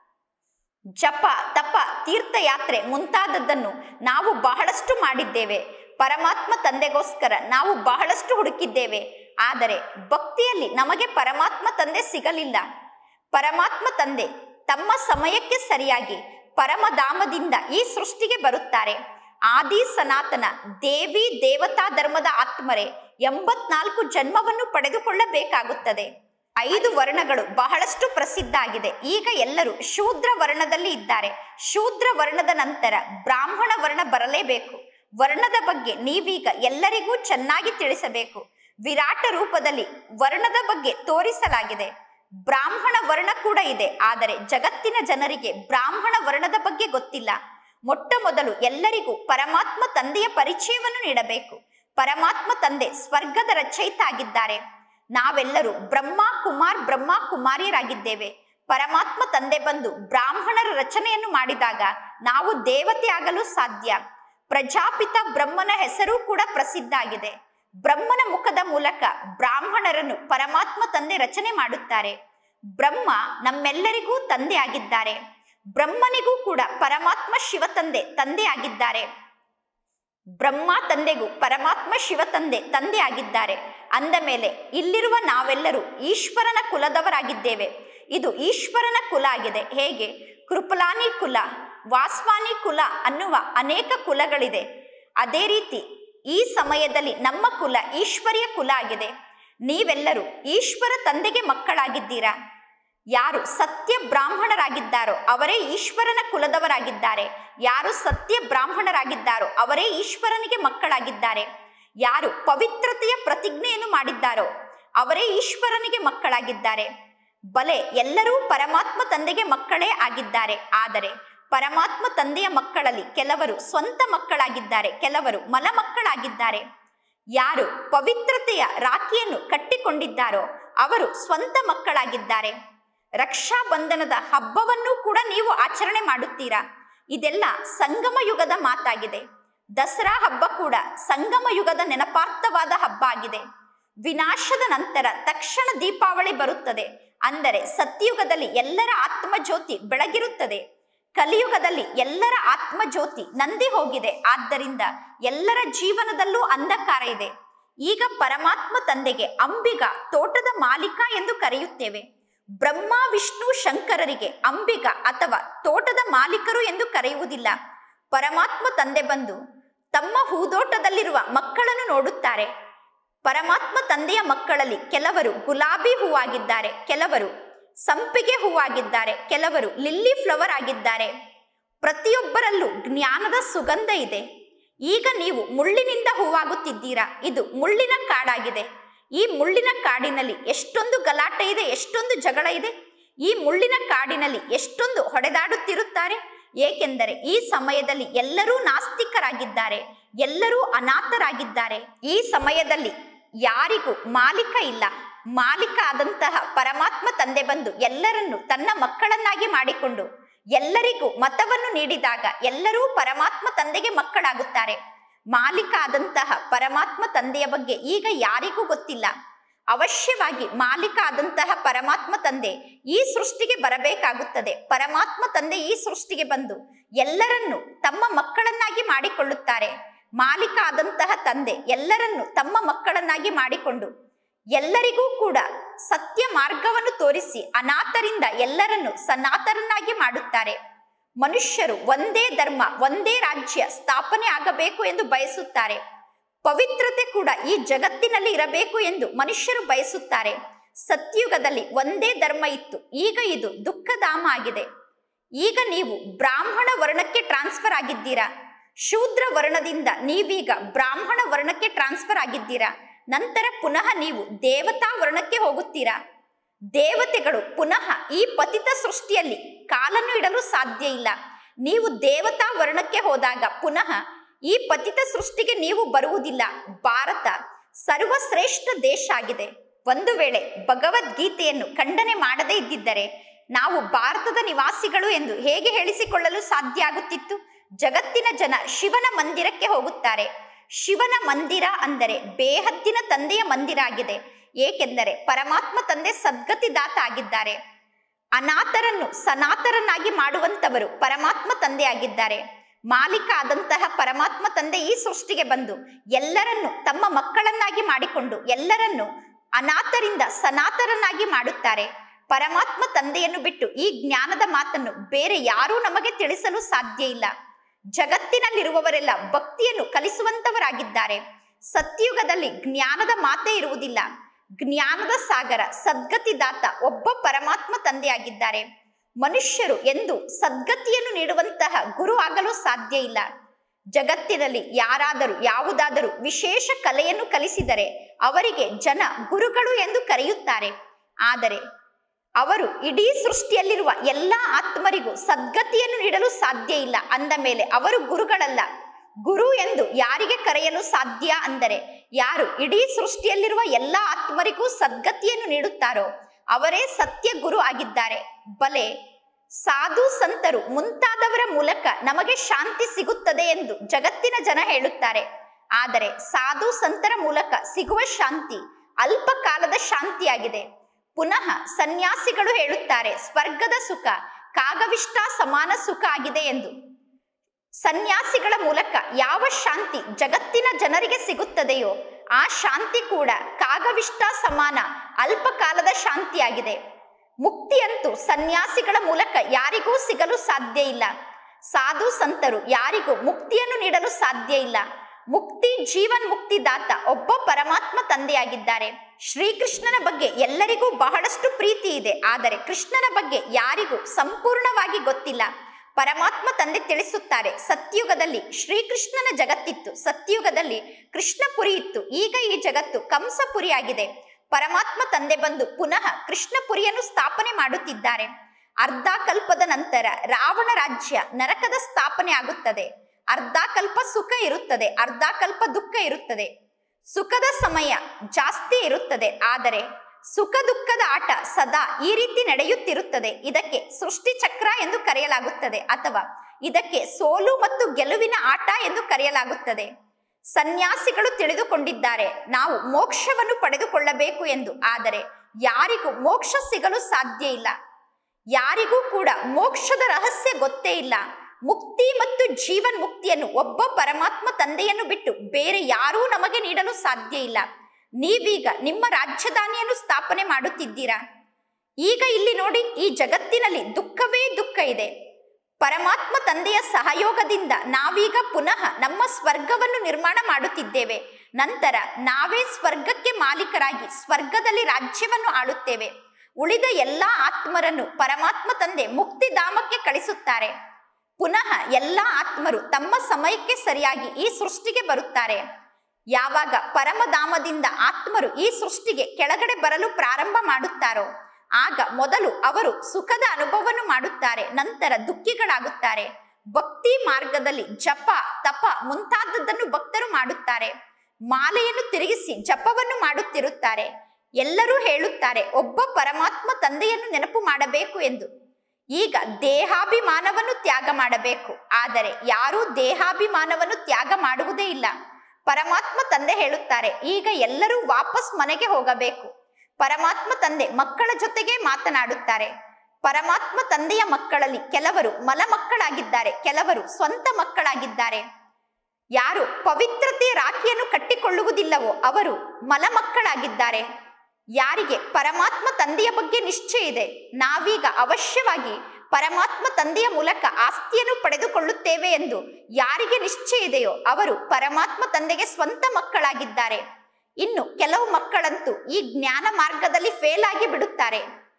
ಜಪ ತಪ ತೀರ್ಥಯಾತ್ರೆ ಮುಂತಾದದ್ದನ್ನು ನಾವು ಬಹಳಷ್ಟು ಮಾಡಿದ್ದೇವೆ ಪರಮಾತ್ಮ ತಂದೆಗೋಸ್ಕರ ನಾವು ಬಹಳಷ್ಟು ಹುಡುಕಿದ್ದೇವೆ ಆದರೆ ಭಕ್ತಿಯಲ್ಲಿ ನಮಗೆ ಪರಮಾತ್ಮ ತಂದೆ ಸಿಗಲಿಲ್ಲ ಪರಮಾತ್ಮ ತಂದೆ ತಮ್ಮ ಸಮಯಕ್ಕೆ ಸರಿಯಾಗಿ ಪರಮಧಾಮದಿಂದ ಈ ಸೃಷ್ಟಿಗೆ ಬರುತ್ತಾರೆ ಆದಿ ಸನಾತನ ದೇವಿ ದೇವತಾ ಧರ್ಮದ ಆತ್ಮರೇ ಎಂಬತ್ನಾಲ್ಕು ಜನ್ಮವನ್ನು ಪಡೆದುಕೊಳ್ಳಬೇಕಾಗುತ್ತದೆ ಐದು ವರ್ಣಗಳು ಬಹಳಷ್ಟು ಪ್ರಸಿದ್ಧ ಆಗಿದೆ ಈಗ ಎಲ್ಲರೂ ಶೂದ್ರ ವರ್ಣದಲ್ಲಿ ಇದ್ದಾರೆ ಶೂದ್ರ ವರ್ಣದ ನಂತರ ಬ್ರಾಹ್ಮಣ ವರ್ಣ ಬರಲೇಬೇಕು ವರ್ಣದ ಬಗ್ಗೆ ನೀವೀಗ ಎಲ್ಲರಿಗೂ ಚೆನ್ನಾಗಿ ತಿಳಿಸಬೇಕು ವಿರಾಟ ರೂಪದಲ್ಲಿ ವರ್ಣದ ಬಗ್ಗೆ ತೋರಿಸಲಾಗಿದೆ ಬ್ರಾಹ್ಮಣ ವರ್ಣ ಕೂಡ ಇದೆ ಆದರೆ ಜಗತ್ತಿನ ಜನರಿಗೆ ಬ್ರಾಹ್ಮಣ ವರ್ಣದ ಬಗ್ಗೆ ಗೊತ್ತಿಲ್ಲ ಮೊಟ್ಟ ಮೊದಲು ಎಲ್ಲರಿಗೂ ಪರಮಾತ್ಮ ತಂದೆಯ ಪರಿಚಯವನ್ನು ನೀಡಬೇಕು ಪರಮಾತ್ಮ ತಂದೆ ಸ್ವರ್ಗದ ರಚಯಿತ ಆಗಿದ್ದಾರೆ ನಾವೆಲ್ಲರೂ ಬ್ರಹ್ಮ ಕುಮಾರ್ ಬ್ರಹ್ಮ ಕುಮಾರಿಯರಾಗಿದ್ದೇವೆ ಪರಮಾತ್ಮ ತಂದೆ ಬಂದು ಬ್ರಾಹ್ಮಣರ ರಚನೆಯನ್ನು ಮಾಡಿದಾಗ ನಾವು ದೇವತೆ ಆಗಲು ಸಾಧ್ಯ ಪ್ರಜಾಪಿತ ಬ್ರಹ್ಮನ ಹೆಸರು ಕೂಡ ಪ್ರಸಿದ್ಧ ಆಗಿದೆ ಬ್ರಹ್ಮನ ಮುಖದ ಮೂಲಕ ಬ್ರಾಹ್ಮಣರನ್ನು ಪರಮಾತ್ಮ ತಂದೆ ರಚನೆ ಮಾಡುತ್ತಾರೆ ಬ್ರಹ್ಮ ನಮ್ಮೆಲ್ಲರಿಗೂ ತಂದೆ ಆಗಿದ್ದಾರೆ ಬ್ರಹ್ಮನಿಗೂ ಕೂಡ ಪರಮಾತ್ಮ ಶಿವ ತಂದೆ ತಂದೆ ಆಗಿದ್ದಾರೆ ಬ್ರಹ್ಮ ತಂದೆಗೂ ಪರಮಾತ್ಮ ಶಿವ ತಂದೆ ತಂದೆ ಆಗಿದ್ದಾರೆ ಅಂದ ಮೇಲೆ ಇಲ್ಲಿರುವ ನಾವೆಲ್ಲರೂ ಈಶ್ವರನ ಕುಲದವರಾಗಿದ್ದೇವೆ ಇದು ಈಶ್ವರನ ಕುಲ ಆಗಿದೆ ಹೇಗೆ ಕೃಪಲಾನಿ ಕುಲ ವಾಸ್ವಾನಿ ಕುಲ ಅನ್ನುವ ಅನೇಕ ಕುಲಗಳಿದೆ ಅದೇ ರೀತಿ ಈ ಸಮಯದಲ್ಲಿ ನಮ್ಮ ಕುಲ ಈಶ್ವರಿಯ ಕುಲ ಆಗಿದೆ ನೀವೆಲ್ಲರೂ ಈಶ್ವರ ತಂದೆಗೆ ಮಕ್ಕಳಾಗಿದ್ದೀರಾ ಯಾರು ಸತ್ಯ ಬ್ರಾಹ್ಮಣರಾಗಿದ್ದಾರೋ ಅವರೇ ಈಶ್ವರನ ಕುಲದವರಾಗಿದ್ದಾರೆ ಯಾರು ಸತ್ಯ ಬ್ರಾಹ್ಮಣರಾಗಿದ್ದಾರೋ ಅವರೇ ಈಶ್ವರನಿಗೆ ಮಕ್ಕಳಾಗಿದ್ದಾರೆ ಯಾರು ಪವಿತ್ರತೆಯ ಪ್ರತಿಜ್ಞೆಯನ್ನು ಮಾಡಿದ್ದಾರೋ ಅವರೇ ಈಶ್ವರನಿಗೆ ಮಕ್ಕಳಾಗಿದ್ದಾರೆ ಬಲೆ ಎಲ್ಲರೂ ಪರಮಾತ್ಮ ತಂದೆಗೆ ಮಕ್ಕಳೇ ಆಗಿದ್ದಾರೆ ಆದರೆ ಪರಮಾತ್ಮ ತಂದೆಯ ಮಕ್ಕಳಲ್ಲಿ ಕೆಲವರು ಸ್ವಂತ ಮಕ್ಕಳಾಗಿದ್ದಾರೆ ಕೆಲವರು ಮಲ ಮಕ್ಕಳಾಗಿದ್ದಾರೆ ಯಾರು ಪವಿತ್ರತೆಯ ರಾಖಿಯನ್ನು ಕಟ್ಟಿಕೊಂಡಿದ್ದಾರೋ ಅವರು ಸ್ವಂತ ಮಕ್ಕಳಾಗಿದ್ದಾರೆ ರಕ್ಷಾ ಬಂಧನದ ಹಬ್ಬವನ್ನು ಕೂಡ ನೀವು ಆಚರಣೆ ಮಾಡುತ್ತೀರಾ ಇದೆಲ್ಲ ಸಂಗಮ ಯುಗದ ಮಾತಾಗಿದೆ ದಸರಾ ಹಬ್ಬ ಕೂಡ ಸಂಗಮ ಯುಗದ ನೆನಪಾರ್ಥವಾದ ಹಬ್ಬ ಆಗಿದೆ ವಿನಾಶದ ನಂತರ ತಕ್ಷಣ ದೀಪಾವಳಿ ಬರುತ್ತದೆ ಅಂದರೆ ಸತ್ಯಯುಗದಲ್ಲಿ ಎಲ್ಲರ ಆತ್ಮಜ್ಯೋತಿ ಬೆಳಗಿರುತ್ತದೆ ಕಲಿಯುಗದಲ್ಲಿ ಎಲ್ಲರ ಆತ್ಮಜ್ಯೋತಿ ನಂದಿ ಹೋಗಿದೆ ಆದ್ದರಿಂದ ಎಲ್ಲರ ಜೀವನದಲ್ಲೂ ಅಂಧಕಾರ ಇದೆ ಈಗ ಪರಮಾತ್ಮ ತಂದೆಗೆ ಅಂಬಿಗ ತೋಟದ ಮಾಲೀಕ ಎಂದು ಕರೆಯುತ್ತೇವೆ ಬ್ರಹ್ಮ ವಿಷ್ಣು ಶಂಕರರಿಗೆ ಅಂಬಿಗ ಅಥವಾ ತೋಟದ ಮಾಲೀಕರು ಎಂದು ಕರೆಯುವುದಿಲ್ಲ ಪರಮಾತ್ಮ ತಂದೆ ಬಂದು ತಮ್ಮ ಹೂದೋಟದಲ್ಲಿರುವ ಮಕ್ಕಳನ್ನು ನೋಡುತ್ತಾರೆ ಪರಮಾತ್ಮ ತಂದೆಯ ಮಕ್ಕಳಲ್ಲಿ ಕೆಲವರು ಗುಲಾಬಿ ಹೂವಾಗಿದ್ದಾರೆ ಕೆಲವರು ಸಂಪಿಗೆ ಹೂವಾಗಿದ್ದಾರೆ ಕೆಲವರು ಲಿಲ್ಲಿ ಫ್ಲವರ್ ಆಗಿದ್ದಾರೆ ಪ್ರತಿಯೊಬ್ಬರಲ್ಲೂ ಜ್ಞಾನದ ಸುಗಂಧ ಇದೆ ಈಗ ನೀವು ಮುಳ್ಳಿನಿಂದ ಹೂವಾಗುತ್ತಿದ್ದೀರಾ ಇದು ಮುಳ್ಳಿನ ಕಾಡಾಗಿದೆ ಈ ಮುಳ್ಳಿನ ಕಾಡಿನಲ್ಲಿ ಎಷ್ಟೊಂದು ಗಲಾಟೆ ಇದೆ ಎಷ್ಟೊಂದು ಜಗಳ ಇದೆ ಈ ಮುಳ್ಳಿನ ಕಾಡಿನಲ್ಲಿ ಎಷ್ಟೊಂದು ಹೊಡೆದಾಡುತ್ತಿರುತ್ತಾರೆ ಏಕೆಂದರೆ ಈ ಸಮಯದಲ್ಲಿ ಎಲ್ಲರೂ ನಾಸ್ತಿಕರಾಗಿದ್ದಾರೆ ಎಲ್ಲರೂ ಅನಾಥರಾಗಿದ್ದಾರೆ ಈ ಸಮಯದಲ್ಲಿ ಯಾರಿಗೂ ಮಾಲೀಕ ಇಲ್ಲ ಮಾಲೀಕ ಆದಂತಹ ಪರಮಾತ್ಮ ತಂದೆ ಬಂದು ಎಲ್ಲರನ್ನು ತನ್ನ ಮಕ್ಕಳನ್ನಾಗಿ ಮಾಡಿಕೊಂಡು ಎಲ್ಲರಿಗೂ ಮತವನ್ನು ನೀಡಿದಾಗ ಎಲ್ಲರೂ ಪರಮಾತ್ಮ ತಂದೆಗೆ ಮಕ್ಕಳಾಗುತ್ತಾರೆ ಮಾಲೀಕ ಆದಂತಹ ಪರಮಾತ್ಮ ತಂದೆಯ ಬಗ್ಗೆ ಈಗ ಯಾರಿಗೂ ಗೊತ್ತಿಲ್ಲ ಅವಶ್ಯವಾಗಿ ಮಾಲೀಕ ಆದಂತಹ ಪರಮಾತ್ಮ ತಂದೆ ಈ ಸೃಷ್ಟಿಗೆ ಬರಬೇಕಾಗುತ್ತದೆ ಪರಮಾತ್ಮ ತಂದೆ ಈ ಸೃಷ್ಟಿಗೆ ಬಂದು ಎಲ್ಲರನ್ನು ತಮ್ಮ ಮಕ್ಕಳನ್ನಾಗಿ ಮಾಡಿಕೊಳ್ಳುತ್ತಾರೆ ಮಾಲೀಕ ಆದಂತಹ ತಂದೆ ಎಲ್ಲರನ್ನು ತಮ್ಮ ಮಕ್ಕಳನ್ನಾಗಿ ಮಾಡಿಕೊಂಡು ಎಲ್ಲರಿಗೂ ಕೂಡ ಸತ್ಯ ಮಾರ್ಗವನ್ನು ತೋರಿಸಿ ಅನಾಥರಿಂದ ಎಲ್ಲರನ್ನು ಸನಾತನನ್ನಾಗಿ ಮಾಡುತ್ತಾರೆ ಮನುಷ್ಯರು ಒಂದೇ ಧರ್ಮ ಒಂದೇ ರಾಜ್ಯ ಸ್ಥಾಪನೆ ಆಗಬೇಕು ಎಂದು ಬಯಸುತ್ತಾರೆ ಪವಿತ್ರತೆ ಕೂಡ ಈ ಜಗತ್ತಿನಲ್ಲಿ ಇರಬೇಕು ಎಂದು ಮನುಷ್ಯರು ಬಯಸುತ್ತಾರೆ ಸತ್ಯುಗದಲ್ಲಿ ಒಂದೇ ಧರ್ಮ ಇತ್ತು ಈಗ ಇದು ದುಃಖಧಾಮ ಆಗಿದೆ ಈಗ ನೀವು ಬ್ರಾಹ್ಮಣ ವರ್ಣಕ್ಕೆ ಟ್ರಾನ್ಸ್ಫರ್ ಆಗಿದ್ದೀರಾ ಶೂದ್ರ ವರ್ಣದಿಂದ ನೀವೀಗ ಬ್ರಾಹ್ಮಣ ವರ್ಣಕ್ಕೆ ಟ್ರಾನ್ಸ್ಫರ್ ಆಗಿದ್ದೀರಾ ನಂತರ ಪುನಃ ನೀವು ದೇವತಾ ವರ್ಣಕ್ಕೆ ಹೋಗುತ್ತೀರಾ ದೇವತೆಗಳು ಪುನಃ ಈ ಪತಿತ ಸೃಷ್ಟಿಯಲ್ಲಿ ಕಾಲನ್ನು ಇಡಲು ಸಾಧ್ಯ ಇಲ್ಲ ನೀವು ದೇವತಾ ವರ್ಣಕ್ಕೆ ಹೋದಾಗ ಪುನಃ ಈ ಪತಿತ ಸೃಷ್ಟಿಗೆ ನೀವು ಬರುವುದಿಲ್ಲ ಭಾರತ ಸರ್ವಶ್ರೇಷ್ಠ ದೇಶ ಆಗಿದೆ ಒಂದು ವೇಳೆ ಭಗವದ್ಗೀತೆಯನ್ನು ಖಂಡನೆ ಮಾಡದೇ ಇದ್ದಿದ್ದರೆ ನಾವು ಭಾರತದ ನಿವಾಸಿಗಳು ಎಂದು ಹೇಗೆ ಹೇಳಿಸಿಕೊಳ್ಳಲು ಸಾಧ್ಯ ಆಗುತ್ತಿತ್ತು ಜಗತ್ತಿನ ಜನ ಶಿವನ ಮಂದಿರಕ್ಕೆ ಹೋಗುತ್ತಾರೆ ಶಿವನ ಮಂದಿರ ಅಂದರೆ ಬೇಹದ್ದಿನ ತಂದೆಯ ಮಂದಿರ ಆಗಿದೆ ಏಕೆಂದರೆ ಪರಮಾತ್ಮ ತಂದೆ ಸದ್ಗತಿದಾತ ಆಗಿದ್ದಾರೆ ಅನಾಥರನ್ನು ಸನಾತರನ್ನಾಗಿ ಮಾಡುವಂತವರು ಪರಮಾತ್ಮ ತಂದೆ ಆಗಿದ್ದಾರೆ ಮಾಲೀಕ ಆದಂತಹ ಪರಮಾತ್ಮ ತಂದೆ ಈ ಸೃಷ್ಟಿಗೆ ಬಂದು ಎಲ್ಲರನ್ನು ತಮ್ಮ ಮಕ್ಕಳನ್ನಾಗಿ ಮಾಡಿಕೊಂಡು ಎಲ್ಲರನ್ನು ಅನಾಥರಿಂದ ಸನಾತರನ್ನಾಗಿ ಮಾಡುತ್ತಾರೆ ಪರಮಾತ್ಮ ತಂದೆಯನ್ನು ಬಿಟ್ಟು ಈ ಜ್ಞಾನದ ಮಾತನ್ನು ಬೇರೆ ಯಾರೂ ನಮಗೆ ತಿಳಿಸಲು ಸಾಧ್ಯ ಇಲ್ಲ ಜಗತ್ತಿನಲ್ಲಿರುವವರೆಲ್ಲ ಭಕ್ತಿಯನ್ನು ಕಲಿಸುವಂತವರಾಗಿದ್ದಾರೆ ಸತ್ಯುಗದಲ್ಲಿ ಜ್ಞಾನದ ಮಾತೇ ಇರುವುದಿಲ್ಲ ಜ್ಞಾನದ ಸಾಗರ ಸದ್ಗತಿದಾತ ಒಬ್ಬ ಪರಮಾತ್ಮ ತಂದೆಯಾಗಿದ್ದಾರೆ ಮನುಷ್ಯರು ಎಂದು ಸದ್ಗತಿಯನ್ನು ನೀಡುವಂತಹ ಗುರು ಆಗಲು ಸಾಧ್ಯ ಇಲ್ಲ ಜಗತ್ತಿನಲ್ಲಿ ಯಾರಾದರೂ ಯಾವುದಾದರೂ ವಿಶೇಷ ಕಲೆಯನ್ನು ಕಲಿಸಿದರೆ ಅವರಿಗೆ ಜನ ಗುರುಗಳು ಎಂದು ಕರೆಯುತ್ತಾರೆ ಆದರೆ ಅವರು ಇಡೀ ಸೃಷ್ಟಿಯಲ್ಲಿರುವ ಎಲ್ಲ ಆತ್ಮರಿಗೂ ಸದ್ಗತಿಯನ್ನು ನೀಡಲು ಸಾಧ್ಯ ಇಲ್ಲ ಅಂದ ಮೇಲೆ ಅವರು ಗುರುಗಳಲ್ಲ ಗುರು ಎಂದು ಯಾರಿಗೆ ಕರೆಯಲು ಸಾಧ್ಯ ಅಂದರೆ ಯಾರು ಇಡೀ ಸೃಷ್ಟಿಯಲ್ಲಿರುವ ಎಲ್ಲ ಆತ್ಮರಿಗೂ ಸದ್ಗತಿಯನ್ನು ನೀಡುತ್ತಾರೋ ಅವರೇ ಸತ್ಯ ಗುರು ಆಗಿದ್ದಾರೆ ಬಲೆ ಸಾಧು ಸಂತರು ಮುಂತಾದವರ ಮೂಲಕ ನಮಗೆ ಶಾಂತಿ ಸಿಗುತ್ತದೆ ಎಂದು ಜಗತ್ತಿನ ಜನ ಹೇಳುತ್ತಾರೆ ಆದರೆ ಸಾಧು ಸಂತರ ಮೂಲಕ ಸಿಗುವ ಶಾಂತಿ ಅಲ್ಪ ಕಾಲದ ಶಾಂತಿಯಾಗಿದೆ ಪುನಃ ಸನ್ಯಾಸಿಗಳು ಹೇಳುತ್ತಾರೆ ಸ್ವರ್ಗದ ಸುಖ ಕಾಗವಿಷ್ಟ ಸಮಾನ ಸುಖ ಆಗಿದೆ ಎಂದು ಸನ್ಯಾಸಿಗಳ ಮೂಲಕ ಯಾವ ಶಾಂತಿ ಜಗತ್ತಿನ ಜನರಿಗೆ ಸಿಗುತ್ತದೆಯೋ ಆ ಶಾಂತಿ ಕೂಡ ಕಾಗವಿಷ್ಟ ಸಮಾನ ಅಲ್ಪ ಕಾಲದ ಶಾಂತಿಯಾಗಿದೆ ಮುಕ್ತಿಯಂತೂ ಸನ್ಯಾಸಿಗಳ ಮೂಲಕ ಯಾರಿಗೂ ಸಿಗಲು ಸಾಧ್ಯ ಇಲ್ಲ ಸಾಧು ಸಂತರು ಯಾರಿಗೂ ಮುಕ್ತಿಯನ್ನು ನೀಡಲು ಸಾಧ್ಯ ಇಲ್ಲ ಮುಕ್ತಿ ಜೀವನ್ ಮುಕ್ತಿದಾತ ಒಬ್ಬ ಪರಮಾತ್ಮ ತಂದೆಯಾಗಿದ್ದಾರೆ ಶ್ರೀಕೃಷ್ಣನ ಬಗ್ಗೆ ಎಲ್ಲರಿಗೂ ಬಹಳಷ್ಟು ಪ್ರೀತಿ ಇದೆ ಆದರೆ ಕೃಷ್ಣನ ಬಗ್ಗೆ ಯಾರಿಗೂ ಸಂಪೂರ್ಣವಾಗಿ ಗೊತ್ತಿಲ್ಲ ಪರಮಾತ್ಮ ತಂದೆ ತಿಳಿಸುತ್ತಾರೆ ಸತ್ಯುಗದಲ್ಲಿ ಶ್ರೀಕೃಷ್ಣನ ಜಗತ್ತಿತ್ತು ಸತ್ಯುಗದಲ್ಲಿ ಕೃಷ್ಣಪುರಿ ಇತ್ತು ಈಗ ಈ ಜಗತ್ತು ಕಂಸಪುರಿ ಆಗಿದೆ ಪರಮಾತ್ಮ ತಂದೆ ಬಂದು ಪುನಃ ಕೃಷ್ಣಪುರಿಯನ್ನು ಸ್ಥಾಪನೆ ಮಾಡುತ್ತಿದ್ದಾರೆ ಅರ್ಧ ಕಲ್ಪದ ನಂತರ ರಾವಣ ರಾಜ್ಯ ನರಕದ ಸ್ಥಾಪನೆ ಆಗುತ್ತದೆ ಅರ್ಧ ಕಲ್ಪ ಸುಖ ಇರುತ್ತದೆ ಅರ್ಧ ಕಲ್ಪ ದುಃಖ ಇರುತ್ತದೆ ಸುಖದ ಸಮಯ ಜಾಸ್ತಿ ಇರುತ್ತದೆ ಆದರೆ ಸುಖ ದುಃಖದ ಆಟ ಸದಾ ಈ ರೀತಿ ನಡೆಯುತ್ತಿರುತ್ತದೆ ಇದಕ್ಕೆ ಸೃಷ್ಟಿ ಚಕ್ರ ಎಂದು ಕರೆಯಲಾಗುತ್ತದೆ ಅಥವಾ ಇದಕ್ಕೆ ಸೋಲು ಮತ್ತು ಗೆಲುವಿನ ಆಟ ಎಂದು ಕರೆಯಲಾಗುತ್ತದೆ ಸನ್ಯಾಸಿಗಳು ತಿಳಿದುಕೊಂಡಿದ್ದಾರೆ ನಾವು ಮೋಕ್ಷವನ್ನು ಪಡೆದುಕೊಳ್ಳಬೇಕು ಎಂದು ಆದರೆ ಯಾರಿಗೂ ಮೋಕ್ಷ ಸಿಗಲು ಸಾಧ್ಯ ಇಲ್ಲ ಯಾರಿಗೂ ಕೂಡ ಮೋಕ್ಷದ ರಹಸ್ಯ ಗೊತ್ತೇ ಇಲ್ಲ ಮುಕ್ತಿ ಮತ್ತು ಜೀವನ್ ಮುಕ್ತಿಯನ್ನು ಒಬ್ಬ ಪರಮಾತ್ಮ ತಂದೆಯನ್ನು ಬಿಟ್ಟು ಬೇರೆ ಯಾರೂ ನಮಗೆ ನೀಡಲು ಸಾಧ್ಯ ಇಲ್ಲ ನೀವೀಗ ನಿಮ್ಮ ರಾಜಧಾನಿಯನ್ನು ಸ್ಥಾಪನೆ ಮಾಡುತ್ತಿದ್ದೀರಾ ಈಗ ಇಲ್ಲಿ ನೋಡಿ ಈ ಜಗತ್ತಿನಲ್ಲಿ ದುಃಖವೇ ದುಃಖ ಇದೆ ಪರಮಾತ್ಮ ತಂದೆಯ ಸಹಯೋಗದಿಂದ ನಾವೀಗ ಪುನಃ ನಮ್ಮ ಸ್ವರ್ಗವನ್ನು ನಿರ್ಮಾಣ ಮಾಡುತ್ತಿದ್ದೇವೆ ನಂತರ ನಾವೇ ಸ್ವರ್ಗಕ್ಕೆ ಮಾಲೀಕರಾಗಿ ಸ್ವರ್ಗದಲ್ಲಿ ರಾಜ್ಯವನ್ನು ಆಳುತ್ತೇವೆ ಉಳಿದ ಎಲ್ಲಾ ಆತ್ಮರನ್ನು ಪರಮಾತ್ಮ ತಂದೆ ಮುಕ್ತಿಧಾಮಕ್ಕೆ ಕಳಿಸುತ್ತಾರೆ ಪುನಃ ಎಲ್ಲಾ ಆತ್ಮರು ತಮ್ಮ ಸಮಯಕ್ಕೆ ಸರಿಯಾಗಿ ಈ ಸೃಷ್ಟಿಗೆ ಬರುತ್ತಾರೆ ಯಾವಾಗ ಪರಮಧಾಮದಿಂದ ಆತ್ಮರು ಈ ಸೃಷ್ಟಿಗೆ ಕೆಳಗಡೆ ಬರಲು ಪ್ರಾರಂಭ ಮಾಡುತ್ತಾರೋ ಆಗ ಮೊದಲು ಅವರು ಸುಖದ ಅನುಭವವನ್ನು ಮಾಡುತ್ತಾರೆ ನಂತರ ದುಃಖಿಗಳಾಗುತ್ತಾರೆ ಭಕ್ತಿ ಮಾರ್ಗದಲ್ಲಿ ಜಪ ತಪ ಮುಂತಾದದ್ದನ್ನು ಭಕ್ತರು ಮಾಡುತ್ತಾರೆ ಮಾಲೆಯನ್ನು ತಿರುಗಿಸಿ ಜಪವನ್ನು ಮಾಡುತ್ತಿರುತ್ತಾರೆ ಎಲ್ಲರೂ ಹೇಳುತ್ತಾರೆ ಒಬ್ಬ ಪರಮಾತ್ಮ ತಂದೆಯನ್ನು ನೆನಪು ಮಾಡಬೇಕು ಎಂದು ಈಗ ದೇಹಾಭಿಮಾನವನ್ನು ತ್ಯಾಗ ಮಾಡಬೇಕು ಆದರೆ ಯಾರೂ ದೇಹಾಭಿಮಾನವನ್ನು ತ್ಯಾಗ ಮಾಡುವುದೇ ಇಲ್ಲ ಪರಮಾತ್ಮ ತಂದೆ ಹೇಳುತ್ತಾರೆ ಈಗ ಎಲ್ಲರೂ ವಾಪಸ್ ಮನೆಗೆ ಹೋಗಬೇಕು ಪರಮಾತ್ಮ ತಂದೆ ಮಕ್ಕಳ ಜೊತೆಗೆ ಮಾತನಾಡುತ್ತಾರೆ ಪರಮಾತ್ಮ ತಂದೆಯ ಮಕ್ಕಳಲ್ಲಿ ಕೆಲವರು ಮಲ ಮಕ್ಕಳಾಗಿದ್ದಾರೆ ಕೆಲವರು ಸ್ವಂತ ಮಕ್ಕಳಾಗಿದ್ದಾರೆ ಯಾರು ಪವಿತ್ರತೆಯ ರಾಖಿಯನ್ನು ಕಟ್ಟಿಕೊಳ್ಳುವುದಿಲ್ಲವೋ ಅವರು ಮಲ ಮಕ್ಕಳಾಗಿದ್ದಾರೆ ಯಾರಿಗೆ ಪರಮಾತ್ಮ ತಂದೆಯ ಬಗ್ಗೆ ನಿಶ್ಚಯ ಇದೆ ನಾವೀಗ ಅವಶ್ಯವಾಗಿ ಪರಮಾತ್ಮ ತಂದೆಯ ಮೂಲಕ ಆಸ್ತಿಯನ್ನು ಪಡೆದುಕೊಳ್ಳುತ್ತೇವೆ ಎಂದು ಯಾರಿಗೆ ನಿಶ್ಚಯ ಇದೆಯೋ ಅವರು ಪರಮಾತ್ಮ ತಂದೆಗೆ ಸ್ವಂತ ಮಕ್ಕಳಾಗಿದ್ದಾರೆ ಇನ್ನು ಕೆಲವು ಮಕ್ಕಳಂತೂ ಈ ಜ್ಞಾನ ಮಾರ್ಗದಲ್ಲಿ ಫೇಲ್ ಆಗಿ ಬಿಡುತ್ತಾರೆ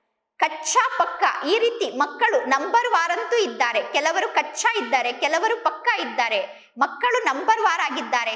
ಕಚ್ಚಾ ಪಕ್ಕ ಈ ರೀತಿ ಮಕ್ಕಳು ನಂಬರ್ ವಾರಂತೂ ಇದ್ದಾರೆ ಕೆಲವರು ಕಚ್ಚಾ ಇದ್ದಾರೆ ಕೆಲವರು ಪಕ್ಕ ಇದ್ದಾರೆ ಮಕ್ಕಳು ನಂಬರ್ ವಾರ್ ಆಗಿದ್ದಾರೆ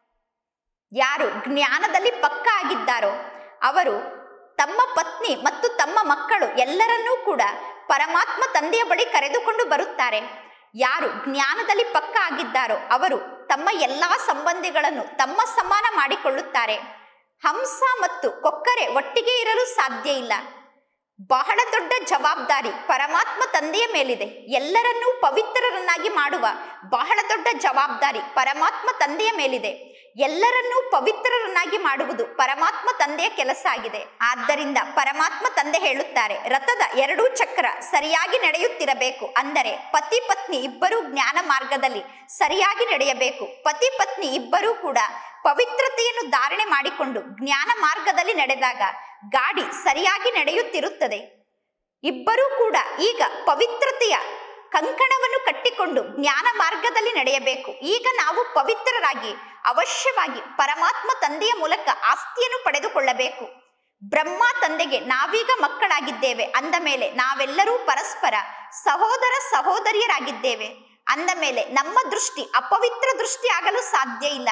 ಯಾರು ಜ್ಞಾನದಲ್ಲಿ ಪಕ್ಕ ಆಗಿದ್ದಾರೋ ಅವರು ತಮ್ಮ ಪತ್ನಿ ಮತ್ತು ತಮ್ಮ ಮಕ್ಕಳು ಎಲ್ಲರನ್ನೂ ಕೂಡ ಪರಮಾತ್ಮ ತಂದೆಯ ಬಳಿ ಕರೆದುಕೊಂಡು ಬರುತ್ತಾರೆ ಯಾರು ಜ್ಞಾನದಲ್ಲಿ ಪಕ್ಕ ಆಗಿದ್ದಾರೋ ಅವರು ತಮ್ಮ ಎಲ್ಲಾ ಸಂಬಂಧಿಗಳನ್ನು ತಮ್ಮ ಸಮಾನ ಮಾಡಿಕೊಳ್ಳುತ್ತಾರೆ ಹಂಸ ಮತ್ತು ಕೊಕ್ಕರೆ ಒಟ್ಟಿಗೆ ಇರಲು ಸಾಧ್ಯ ಇಲ್ಲ ಬಹಳ ದೊಡ್ಡ ಜವಾಬ್ದಾರಿ ಪರಮಾತ್ಮ ತಂದೆಯ ಮೇಲಿದೆ ಎಲ್ಲರನ್ನೂ ಪವಿತ್ರರನ್ನಾಗಿ ಮಾಡುವ ಬಹಳ ದೊಡ್ಡ ಜವಾಬ್ದಾರಿ ಪರಮಾತ್ಮ ತಂದೆಯ ಮೇಲಿದೆ ಎಲ್ಲರನ್ನೂ ಪವಿತ್ರರನ್ನಾಗಿ ಮಾಡುವುದು ಪರಮಾತ್ಮ ತಂದೆಯ ಕೆಲಸ ಆಗಿದೆ ಆದ್ದರಿಂದ ಪರಮಾತ್ಮ ತಂದೆ ಹೇಳುತ್ತಾರೆ ರಥದ ಎರಡೂ ಚಕ್ರ ಸರಿಯಾಗಿ ನಡೆಯುತ್ತಿರಬೇಕು ಅಂದರೆ ಪತಿ ಪತ್ನಿ ಇಬ್ಬರೂ ಜ್ಞಾನ ಮಾರ್ಗದಲ್ಲಿ ಸರಿಯಾಗಿ ನಡೆಯಬೇಕು ಪತಿ ಪತ್ನಿ ಇಬ್ಬರೂ ಕೂಡ ಪವಿತ್ರತೆಯನ್ನು ಧಾರಣೆ ಮಾಡಿಕೊಂಡು ಜ್ಞಾನ ಮಾರ್ಗದಲ್ಲಿ ನಡೆದಾಗ ಗಾಡಿ ಸರಿಯಾಗಿ ನಡೆಯುತ್ತಿರುತ್ತದೆ ಇಬ್ಬರೂ ಕೂಡ ಈಗ ಪವಿತ್ರತೆಯ ಕಂಕಣವನ್ನು ಕಟ್ಟಿಕೊಂಡು ಜ್ಞಾನ ಮಾರ್ಗದಲ್ಲಿ ನಡೆಯಬೇಕು ಈಗ ನಾವು ಪವಿತ್ರರಾಗಿ ಅವಶ್ಯವಾಗಿ ಪರಮಾತ್ಮ ತಂದೆಯ ಮೂಲಕ ಆಸ್ತಿಯನ್ನು ಪಡೆದುಕೊಳ್ಳಬೇಕು ಬ್ರಹ್ಮ ತಂದೆಗೆ ನಾವೀಗ ಮಕ್ಕಳಾಗಿದ್ದೇವೆ ಅಂದ ಮೇಲೆ ನಾವೆಲ್ಲರೂ ಪರಸ್ಪರ ಸಹೋದರ ಸಹೋದರಿಯರಾಗಿದ್ದೇವೆ ಅಂದ ಮೇಲೆ ನಮ್ಮ ದೃಷ್ಟಿ ಅಪವಿತ್ರ ದೃಷ್ಟಿ ಆಗಲು ಸಾಧ್ಯ ಇಲ್ಲ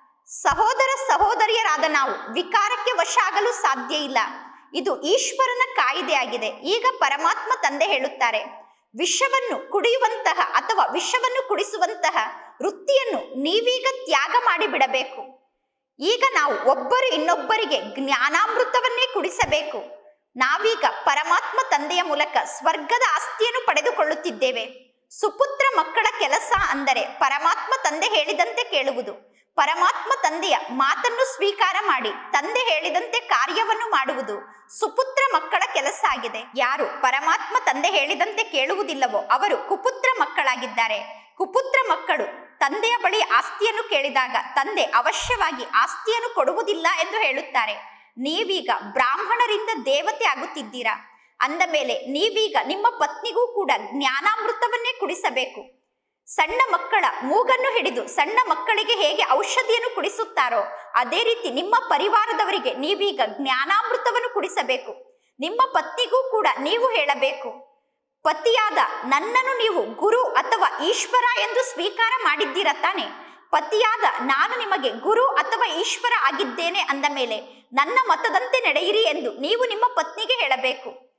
ಸಹೋದರ ಸಹೋದರಿಯರಾದ ನಾವು ವಿಕಾರಕ್ಕೆ ವಶ ಆಗಲು ಸಾಧ್ಯ ಇಲ್ಲ ಇದು ಈಶ್ವರನ ಕಾಯಿದೆಯಾಗಿದೆ ಈಗ ಪರಮಾತ್ಮ ತಂದೆ ಹೇಳುತ್ತಾರೆ ವಿಷವನ್ನು ಕುಡಿಯುವಂತಹ ಅಥವಾ ವಿಷವನ್ನು ಕುಡಿಸುವಂತಹ ವೃತ್ತಿಯನ್ನು ನೀವೀಗ ತ್ಯಾಗ ಮಾಡಿ ಬಿಡಬೇಕು ಈಗ ನಾವು ಒಬ್ಬರು ಇನ್ನೊಬ್ಬರಿಗೆ ಜ್ಞಾನಾಮೃತವನ್ನೇ ಕುಡಿಸಬೇಕು ನಾವೀಗ ಪರಮಾತ್ಮ ತಂದೆಯ ಮೂಲಕ ಸ್ವರ್ಗದ ಆಸ್ತಿಯನ್ನು ಪಡೆದುಕೊಳ್ಳುತ್ತಿದ್ದೇವೆ ಸುಪುತ್ರ ಮಕ್ಕಳ ಕೆಲಸ ಅಂದರೆ ಪರಮಾತ್ಮ ತಂದೆ ಹೇಳಿದಂತೆ ಕೇಳುವುದು ಪರಮಾತ್ಮ ತಂದೆಯ ಮಾತನ್ನು ಸ್ವೀಕಾರ ಮಾಡಿ ತಂದೆ ಹೇಳಿದಂತೆ ಕಾರ್ಯವನ್ನು ಮಾಡುವುದು ಸುಪುತ್ರ ಮಕ್ಕಳ ಕೆಲಸ ಆಗಿದೆ ಯಾರು ಪರಮಾತ್ಮ ತಂದೆ ಹೇಳಿದಂತೆ ಕೇಳುವುದಿಲ್ಲವೋ ಅವರು ಕುಪುತ್ರ ಮಕ್ಕಳಾಗಿದ್ದಾರೆ ಕುಪುತ್ರ ಮಕ್ಕಳು ತಂದೆಯ ಬಳಿ ಆಸ್ತಿಯನ್ನು ಕೇಳಿದಾಗ ತಂದೆ ಅವಶ್ಯವಾಗಿ ಆಸ್ತಿಯನ್ನು ಕೊಡುವುದಿಲ್ಲ ಎಂದು ಹೇಳುತ್ತಾರೆ ನೀವೀಗ ಬ್ರಾಹ್ಮಣರಿಂದ ದೇವತೆ ಆಗುತ್ತಿದ್ದೀರಾ ಅಂದ ಮೇಲೆ ನೀವೀಗ ನಿಮ್ಮ ಪತ್ನಿಗೂ ಕೂಡ ಜ್ಞಾನಾಮೃತವನ್ನೇ ಕುಡಿಸಬೇಕು ಸಣ್ಣ ಮಕ್ಕಳ ಮೂಗನ್ನು ಹಿಡಿದು ಸಣ್ಣ ಮಕ್ಕಳಿಗೆ ಹೇಗೆ ಔಷಧಿಯನ್ನು ಕುಡಿಸುತ್ತಾರೋ ಅದೇ ರೀತಿ ನಿಮ್ಮ ಪರಿವಾರದವರಿಗೆ ನೀವೀಗ ಜ್ಞಾನಾಮೃತವನ್ನು ಕುಡಿಸಬೇಕು ನಿಮ್ಮ ಪತ್ನಿಗೂ ಕೂಡ ನೀವು ಹೇಳಬೇಕು ಪತಿಯಾದ ನನ್ನನ್ನು ನೀವು ಗುರು ಅಥವಾ ಈಶ್ವರ ಎಂದು ಸ್ವೀಕಾರ ಮಾಡಿದ್ದೀರ ತಾನೆ ಪತಿಯಾದ ನಾನು ನಿಮಗೆ ಗುರು ಅಥವಾ ಈಶ್ವರ ಆಗಿದ್ದೇನೆ ಅಂದ ಮೇಲೆ ನನ್ನ ಮತದಂತೆ ನಡೆಯಿರಿ ಎಂದು ನೀವು ನಿಮ್ಮ ಪತ್ನಿಗೆ ಹೇಳಬೇಕು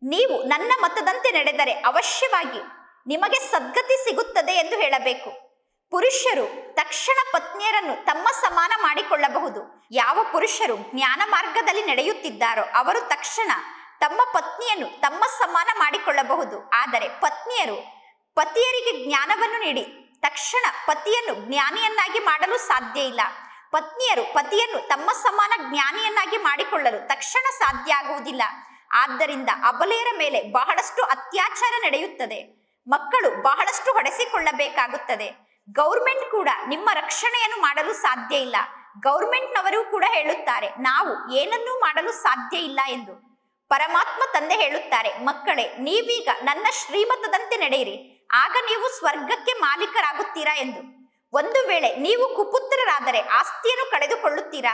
ನೀವು ನನ್ನ ಮತದಂತೆ ನಡೆದರೆ ಅವಶ್ಯವಾಗಿ ನಿಮಗೆ ಸದ್ಗತಿ ಸಿಗುತ್ತದೆ ಎಂದು ಹೇಳಬೇಕು ಪುರುಷರು ತಕ್ಷಣ ಪತ್ನಿಯರನ್ನು ತಮ್ಮ ಸಮಾನ ಮಾಡಿಕೊಳ್ಳಬಹುದು ಯಾವ ಪುರುಷರು ಜ್ಞಾನ ಮಾರ್ಗದಲ್ಲಿ ನಡೆಯುತ್ತಿದ್ದಾರೋ ಅವರು ತಕ್ಷಣ ತಮ್ಮ ಪತ್ನಿಯನ್ನು ತಮ್ಮ ಸಮಾನ ಮಾಡಿಕೊಳ್ಳಬಹುದು ಆದರೆ ಪತ್ನಿಯರು ಪತಿಯರಿಗೆ ಜ್ಞಾನವನ್ನು ನೀಡಿ ತಕ್ಷಣ ಪತಿಯನ್ನು ಜ್ಞಾನಿಯನ್ನಾಗಿ ಮಾಡಲು ಸಾಧ್ಯ ಇಲ್ಲ ಪತ್ನಿಯರು ಪತಿಯನ್ನು ತಮ್ಮ ಸಮಾನ ಜ್ಞಾನಿಯನ್ನಾಗಿ ಮಾಡಿಕೊಳ್ಳಲು ತಕ್ಷಣ ಸಾಧ್ಯ ಆಗುವುದಿಲ್ಲ ಆದ್ದರಿಂದ ಅಬಲೆಯರ ಮೇಲೆ ಬಹಳಷ್ಟು ಅತ್ಯಾಚಾರ ನಡೆಯುತ್ತದೆ ಮಕ್ಕಳು ಬಹಳಷ್ಟು ಹೊಡೆಸಿಕೊಳ್ಳಬೇಕಾಗುತ್ತದೆ ಗೌರ್ಮೆಂಟ್ ಕೂಡ ನಿಮ್ಮ ರಕ್ಷಣೆಯನ್ನು ಮಾಡಲು ಸಾಧ್ಯ ಇಲ್ಲ ಗೌರ್ಮೆಂಟ್ನವರು ಕೂಡ ಹೇಳುತ್ತಾರೆ ನಾವು ಏನನ್ನೂ ಮಾಡಲು ಸಾಧ್ಯ ಇಲ್ಲ ಎಂದು ಪರಮಾತ್ಮ ತಂದೆ ಹೇಳುತ್ತಾರೆ ಮಕ್ಕಳೇ ನೀವೀಗ ನನ್ನ ಶ್ರೀಮತದಂತೆ ನಡೆಯಿರಿ ಆಗ ನೀವು ಸ್ವರ್ಗಕ್ಕೆ ಮಾಲೀಕರಾಗುತ್ತೀರಾ ಎಂದು ಒಂದು ವೇಳೆ ನೀವು ಕುಪುತ್ರರಾದರೆ ಆಸ್ತಿಯನ್ನು ಕಳೆದುಕೊಳ್ಳುತ್ತೀರಾ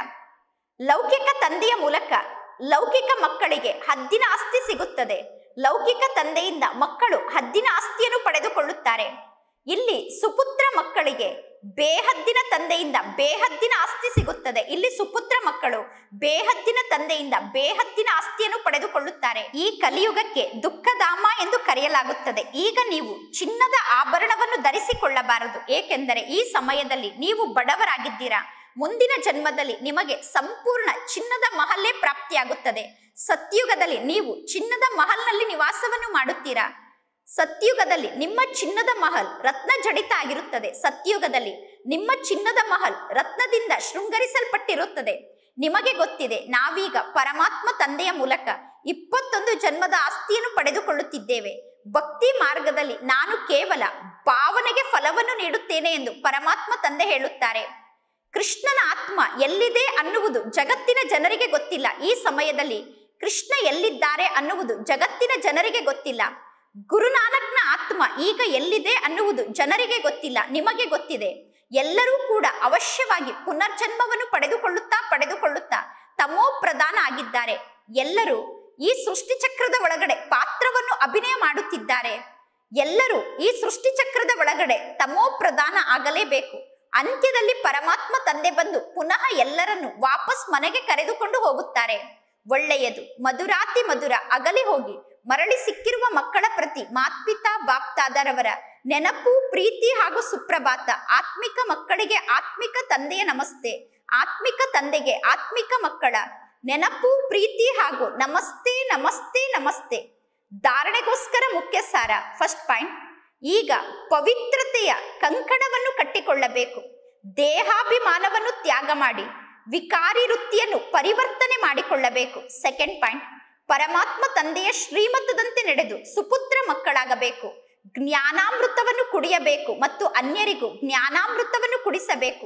ಲೌಕಿಕ ತಂದೆಯ ಮೂಲಕ ಲೌಕಿಕ ಮಕ್ಕಳಿಗೆ ಹದ್ದಿನ ಆಸ್ತಿ ಸಿಗುತ್ತದೆ ಲೌಕಿಕ ತಂದೆಯಿಂದ ಮಕ್ಕಳು ಹದ್ದಿನ ಆಸ್ತಿಯನ್ನು ಪಡೆದುಕೊಳ್ಳುತ್ತಾರೆ ಇಲ್ಲಿ ಸುಪುತ್ರ ಮಕ್ಕಳಿಗೆ ಬೇಹದ್ದಿನ ತಂದೆಯಿಂದ ಬೇಹದ್ದಿನ ಆಸ್ತಿ ಸಿಗುತ್ತದೆ ಇಲ್ಲಿ ಸುಪುತ್ರ ಮಕ್ಕಳು ಬೇಹದ್ದಿನ ತಂದೆಯಿಂದ ಬೇಹದ್ದಿನ ಆಸ್ತಿಯನ್ನು ಪಡೆದುಕೊಳ್ಳುತ್ತಾರೆ ಈ ಕಲಿಯುಗಕ್ಕೆ ದುಃಖಧಾಮ ಎಂದು ಕರೆಯಲಾಗುತ್ತದೆ ಈಗ ನೀವು ಚಿನ್ನದ ಆಭರಣವನ್ನು ಧರಿಸಿಕೊಳ್ಳಬಾರದು ಏಕೆಂದರೆ ಈ ಸಮಯದಲ್ಲಿ ನೀವು ಬಡವರಾಗಿದ್ದೀರಾ ಮುಂದಿನ ಜನ್ಮದಲ್ಲಿ ನಿಮಗೆ ಸಂಪೂರ್ಣ ಚಿನ್ನದ ಮಹಲ್ಲೇ ಪ್ರಾಪ್ತಿಯಾಗುತ್ತದೆ ಸತ್ಯುಗದಲ್ಲಿ ನೀವು ಚಿನ್ನದ ಮಹಲ್ನಲ್ಲಿ ನಿವಾಸವನ್ನು ಮಾಡುತ್ತೀರಾ ಸತ್ಯುಗದಲ್ಲಿ ನಿಮ್ಮ ಚಿನ್ನದ ಮಹಲ್ ರತ್ನ ಜಡಿತ ಆಗಿರುತ್ತದೆ ಸತ್ಯುಗದಲ್ಲಿ ನಿಮ್ಮ ಚಿನ್ನದ ಮಹಲ್ ರತ್ನದಿಂದ ಶೃಂಗರಿಸಲ್ಪಟ್ಟಿರುತ್ತದೆ ನಿಮಗೆ ಗೊತ್ತಿದೆ ನಾವೀಗ ಪರಮಾತ್ಮ ತಂದೆಯ ಮೂಲಕ ಇಪ್ಪತ್ತೊಂದು ಜನ್ಮದ ಆಸ್ತಿಯನ್ನು ಪಡೆದುಕೊಳ್ಳುತ್ತಿದ್ದೇವೆ ಭಕ್ತಿ ಮಾರ್ಗದಲ್ಲಿ ನಾನು ಕೇವಲ ಭಾವನೆಗೆ ಫಲವನ್ನು ನೀಡುತ್ತೇನೆ ಎಂದು ಪರಮಾತ್ಮ ತಂದೆ ಹೇಳುತ್ತಾರೆ ಕೃಷ್ಣನ ಆತ್ಮ ಎಲ್ಲಿದೆ ಅನ್ನುವುದು ಜಗತ್ತಿನ ಜನರಿಗೆ ಗೊತ್ತಿಲ್ಲ ಈ ಸಮಯದಲ್ಲಿ ಕೃಷ್ಣ ಎಲ್ಲಿದ್ದಾರೆ ಅನ್ನುವುದು ಜಗತ್ತಿನ ಜನರಿಗೆ ಗೊತ್ತಿಲ್ಲ ಗುರುನಾನಕ್ನ ಆತ್ಮ ಈಗ ಎಲ್ಲಿದೆ ಅನ್ನುವುದು ಜನರಿಗೆ ಗೊತ್ತಿಲ್ಲ ನಿಮಗೆ ಗೊತ್ತಿದೆ ಎಲ್ಲರೂ ಕೂಡ ಅವಶ್ಯವಾಗಿ ಪುನರ್ಜನ್ಮವನ್ನು ಪಡೆದುಕೊಳ್ಳುತ್ತಾ ಪಡೆದುಕೊಳ್ಳುತ್ತಾ ತಮೋ ಪ್ರಧಾನ ಆಗಿದ್ದಾರೆ ಎಲ್ಲರೂ ಈ ಸೃಷ್ಟಿ ಚಕ್ರದ ಒಳಗಡೆ ಪಾತ್ರವನ್ನು ಅಭಿನಯ ಮಾಡುತ್ತಿದ್ದಾರೆ ಎಲ್ಲರೂ ಈ ಸೃಷ್ಟಿ ಚಕ್ರದ ಒಳಗಡೆ ತಮೋ ಪ್ರಧಾನ ಆಗಲೇಬೇಕು ಅಂತ್ಯದಲ್ಲಿ ಪರಮಾತ್ಮ ತಂದೆ ಬಂದು ಪುನಃ ಎಲ್ಲರನ್ನು ವಾಪಸ್ ಮನೆಗೆ ಕರೆದುಕೊಂಡು ಹೋಗುತ್ತಾರೆ ಒಳ್ಳೆಯದು ಮಧುರಾತಿ ಮಧುರ ಅಗಲಿ ಹೋಗಿ ಮರಳಿ ಸಿಕ್ಕಿರುವ ಮಕ್ಕಳ ಪ್ರತಿ ಮಾತ್ಪಿತಾ ಬಾಪ್ತಾದರವರ ನೆನಪು ಪ್ರೀತಿ ಹಾಗೂ ಸುಪ್ರಭಾತ ಆತ್ಮಿಕ ಮಕ್ಕಳಿಗೆ ಆತ್ಮಿಕ ತಂದೆಯ ನಮಸ್ತೆ ಆತ್ಮಿಕ ತಂದೆಗೆ ಆತ್ಮಿಕ ಮಕ್ಕಳ ನೆನಪು ಪ್ರೀತಿ ಹಾಗೂ ನಮಸ್ತೆ ನಮಸ್ತೆ ನಮಸ್ತೆ ಧಾರಣೆಗೋಸ್ಕರ ಮುಖ್ಯ ಸಾರ ಫಸ್ಟ್ ಪಾಯಿಂಟ್ ಈಗ ಪವಿತ್ರತೆಯ ಕಂಕಣವನ್ನು ಕಟ್ಟಿಕೊಳ್ಳಬೇಕು ದೇಹಾಭಿಮಾನವನ್ನು ತ್ಯಾಗ ಮಾಡಿ ವಿಕಾರಿ ವೃತ್ತಿಯನ್ನು ಪರಿವರ್ತನೆ ಮಾಡಿಕೊಳ್ಳಬೇಕು ಸೆಕೆಂಡ್ ಪಾಯಿಂಟ್ ಪರಮಾತ್ಮ ತಂದೆಯ ಶ್ರೀಮತದಂತೆ ನಡೆದು ಸುಪುತ್ರ ಮಕ್ಕಳಾಗಬೇಕು ಜ್ಞಾನಾಮೃತವನ್ನು ಕುಡಿಯಬೇಕು ಮತ್ತು ಅನ್ಯರಿಗೂ ಜ್ಞಾನಾಮೃತವನ್ನು ಕುಡಿಸಬೇಕು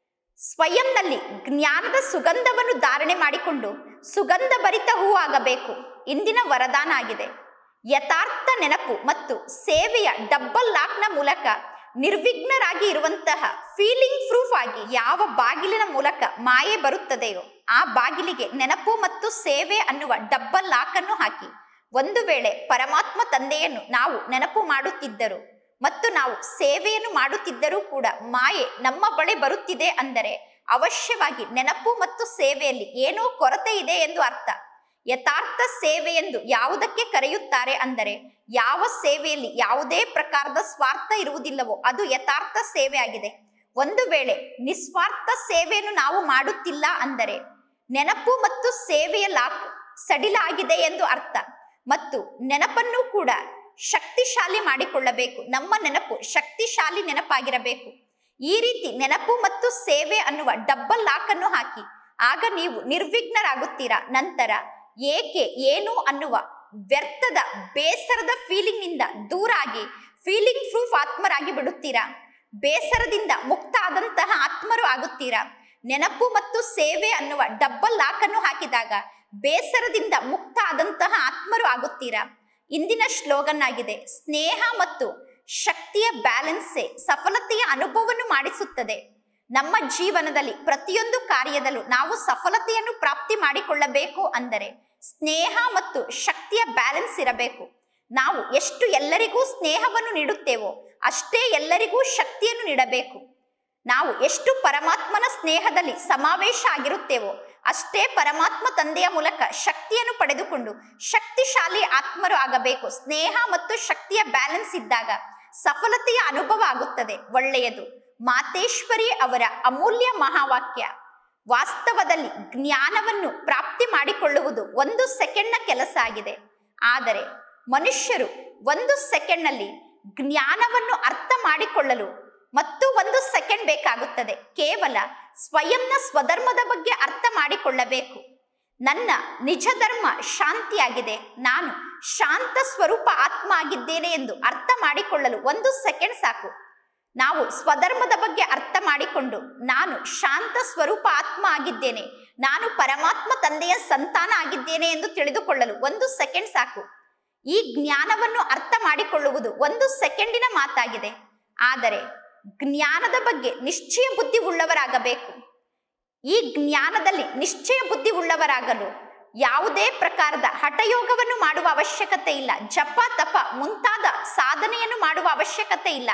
ಸ್ವಯಂನಲ್ಲಿ ಜ್ಞಾನದ ಸುಗಂಧವನ್ನು ಧಾರಣೆ ಮಾಡಿಕೊಂಡು ಸುಗಂಧ ಭರಿತ ಹೂ ಆಗಬೇಕು ಇಂದಿನ ವರದಾನ ಆಗಿದೆ ಯಥಾರ್ಥ ನೆನಪು ಮತ್ತು ಸೇವೆಯ ಡಬ್ಬಲ್ ಲಾಕ್ನ ಮೂಲಕ ನಿರ್ವಿಘ್ನರಾಗಿ ಇರುವಂತಹ ಫೀಲಿಂಗ್ ಪ್ರೂಫ್ ಆಗಿ ಯಾವ ಬಾಗಿಲಿನ ಮೂಲಕ ಮಾಯೆ ಬರುತ್ತದೆಯೋ ಆ ಬಾಗಿಲಿಗೆ ನೆನಪು ಮತ್ತು ಸೇವೆ ಅನ್ನುವ ಡಬ್ಬಲ್ ಲಾಕ್ ಅನ್ನು ಹಾಕಿ ಒಂದು ವೇಳೆ ಪರಮಾತ್ಮ ತಂದೆಯನ್ನು ನಾವು ನೆನಪು ಮಾಡುತ್ತಿದ್ದರು ಮತ್ತು ನಾವು ಸೇವೆಯನ್ನು ಮಾಡುತ್ತಿದ್ದರೂ ಕೂಡ ಮಾಯೆ ನಮ್ಮ ಬಳಿ ಬರುತ್ತಿದೆ ಅಂದರೆ ಅವಶ್ಯವಾಗಿ ನೆನಪು ಮತ್ತು ಸೇವೆಯಲ್ಲಿ ಏನೋ ಕೊರತೆ ಇದೆ ಎಂದು ಅರ್ಥ ಯಥಾರ್ಥ ಸೇವೆ ಎಂದು ಯಾವುದಕ್ಕೆ ಕರೆಯುತ್ತಾರೆ ಅಂದರೆ ಯಾವ ಸೇವೆಯಲ್ಲಿ ಯಾವುದೇ ಪ್ರಕಾರದ ಸ್ವಾರ್ಥ ಇರುವುದಿಲ್ಲವೋ ಅದು ಯಥಾರ್ಥ ಸೇವೆ ಆಗಿದೆ ಒಂದು ವೇಳೆ ನಿಸ್ವಾರ್ಥ ಸೇವೆಯನ್ನು ನಾವು ಮಾಡುತ್ತಿಲ್ಲ ಅಂದರೆ ನೆನಪು ಮತ್ತು ಸೇವೆಯ ಲಾಕ್ ಸಡಿಲ ಆಗಿದೆ ಎಂದು ಅರ್ಥ ಮತ್ತು ನೆನಪನ್ನು ಕೂಡ ಶಕ್ತಿಶಾಲಿ ಮಾಡಿಕೊಳ್ಳಬೇಕು ನಮ್ಮ ನೆನಪು ಶಕ್ತಿಶಾಲಿ ನೆನಪಾಗಿರಬೇಕು ಈ ರೀತಿ ನೆನಪು ಮತ್ತು ಸೇವೆ ಅನ್ನುವ ಡಬ್ಬಲ್ ಲಾಕ್ ಅನ್ನು ಹಾಕಿ ಆಗ ನೀವು ನಿರ್ವಿಘ್ನರಾಗುತ್ತೀರಾ ನಂತರ ಏಕೆ ಏನು ಅನ್ನುವ ವ್ಯರ್ಥದ ಬೇಸರದ ಫೀಲಿಂಗ್ ನಿಂದ ದೂರ ಆಗಿ ಫೀಲಿಂಗ್ ಪ್ರೂಫ್ ಆತ್ಮರಾಗಿ ಬಿಡುತ್ತೀರಾ ಬೇಸರದಿಂದ ಮುಕ್ತ ಆದಂತಹ ಆತ್ಮರು ಆಗುತ್ತೀರಾ ನೆನಪು ಮತ್ತು ಸೇವೆ ಅನ್ನುವ ಡಬ್ಬಲ್ ಲಾಕ್ ಅನ್ನು ಹಾಕಿದಾಗ ಬೇಸರದಿಂದ ಮುಕ್ತ ಆದಂತಹ ಆತ್ಮರು ಆಗುತ್ತೀರಾ ಇಂದಿನ ಶ್ಲೋಗನ್ ಆಗಿದೆ ಸ್ನೇಹ ಮತ್ತು ಶಕ್ತಿಯ ಬ್ಯಾಲೆನ್ಸೇ ಸಫಲತೆಯ ಅನುಭವವನ್ನು ಮಾಡಿಸುತ್ತದೆ ನಮ್ಮ ಜೀವನದಲ್ಲಿ ಪ್ರತಿಯೊಂದು ಕಾರ್ಯದಲ್ಲೂ ನಾವು ಸಫಲತೆಯನ್ನು ಪ್ರಾಪ್ತಿ ಮಾಡಿಕೊಳ್ಳಬೇಕು ಅಂದರೆ ಸ್ನೇಹ ಮತ್ತು ಶಕ್ತಿಯ ಬ್ಯಾಲೆನ್ಸ್ ಇರಬೇಕು ನಾವು ಎಷ್ಟು ಎಲ್ಲರಿಗೂ ಸ್ನೇಹವನ್ನು ನೀಡುತ್ತೇವೋ ಅಷ್ಟೇ ಎಲ್ಲರಿಗೂ ಶಕ್ತಿಯನ್ನು ನೀಡಬೇಕು ನಾವು ಎಷ್ಟು ಪರಮಾತ್ಮನ ಸ್ನೇಹದಲ್ಲಿ ಸಮಾವೇಶ ಆಗಿರುತ್ತೇವೋ ಅಷ್ಟೇ ಪರಮಾತ್ಮ ತಂದೆಯ ಮೂಲಕ ಶಕ್ತಿಯನ್ನು ಪಡೆದುಕೊಂಡು ಶಕ್ತಿಶಾಲಿ ಆತ್ಮರು ಆಗಬೇಕು ಸ್ನೇಹ ಮತ್ತು ಶಕ್ತಿಯ ಬ್ಯಾಲೆನ್ಸ್ ಇದ್ದಾಗ ಸಫಲತೆಯ ಅನುಭವ ಆಗುತ್ತದೆ ಒಳ್ಳೆಯದು ಮಾತೇಶ್ವರಿ ಅವರ ಅಮೂಲ್ಯ ಮಹಾವಾಕ್ಯ ವಾಸ್ತವದಲ್ಲಿ ಜ್ಞಾನವನ್ನು ಪ್ರಾಪ್ತಿ ಮಾಡಿಕೊಳ್ಳುವುದು ಒಂದು ಸೆಕೆಂಡ್ನ ಕೆಲಸ ಆಗಿದೆ ಆದರೆ ಮನುಷ್ಯರು ಒಂದು ಸೆಕೆಂಡ್ನಲ್ಲಿ ಜ್ಞಾನವನ್ನು ಅರ್ಥ ಮಾಡಿಕೊಳ್ಳಲು ಮತ್ತು ಒಂದು ಸೆಕೆಂಡ್ ಬೇಕಾಗುತ್ತದೆ ಕೇವಲ ಸ್ವಯಂನ ಸ್ವಧರ್ಮದ ಬಗ್ಗೆ ಅರ್ಥ ಮಾಡಿಕೊಳ್ಳಬೇಕು ನನ್ನ ನಿಜ ಧರ್ಮ ಶಾಂತಿಯಾಗಿದೆ ನಾನು ಶಾಂತ ಸ್ವರೂಪ ಆತ್ಮ ಆಗಿದ್ದೇನೆ ಎಂದು ಅರ್ಥ ಮಾಡಿಕೊಳ್ಳಲು ಒಂದು ಸೆಕೆಂಡ್ ಸಾಕು ನಾವು ಸ್ವಧರ್ಮದ ಬಗ್ಗೆ ಅರ್ಥ ಮಾಡಿಕೊಂಡು ನಾನು ಶಾಂತ ಸ್ವರೂಪ ಆತ್ಮ ಆಗಿದ್ದೇನೆ ನಾನು ಪರಮಾತ್ಮ ತಂದೆಯ ಸಂತಾನ ಆಗಿದ್ದೇನೆ ಎಂದು ತಿಳಿದುಕೊಳ್ಳಲು ಒಂದು ಸೆಕೆಂಡ್ ಸಾಕು ಈ ಜ್ಞಾನವನ್ನು ಅರ್ಥ ಮಾಡಿಕೊಳ್ಳುವುದು ಒಂದು ಸೆಕೆಂಡಿನ ಮಾತಾಗಿದೆ ಆದರೆ ಜ್ಞಾನದ ಬಗ್ಗೆ ನಿಶ್ಚಯ ಬುದ್ಧಿ ಉಳ್ಳವರಾಗಬೇಕು ಈ ಜ್ಞಾನದಲ್ಲಿ ನಿಶ್ಚಯ ಬುದ್ಧಿ ಉಳ್ಳವರಾಗಲು ಯಾವುದೇ ಪ್ರಕಾರದ ಹಠಯೋಗವನ್ನು ಮಾಡುವ ಅವಶ್ಯಕತೆ ಇಲ್ಲ ಜಪ ತಪ ಮುಂತಾದ ಸಾಧನೆಯನ್ನು ಮಾಡುವ ಅವಶ್ಯಕತೆ ಇಲ್ಲ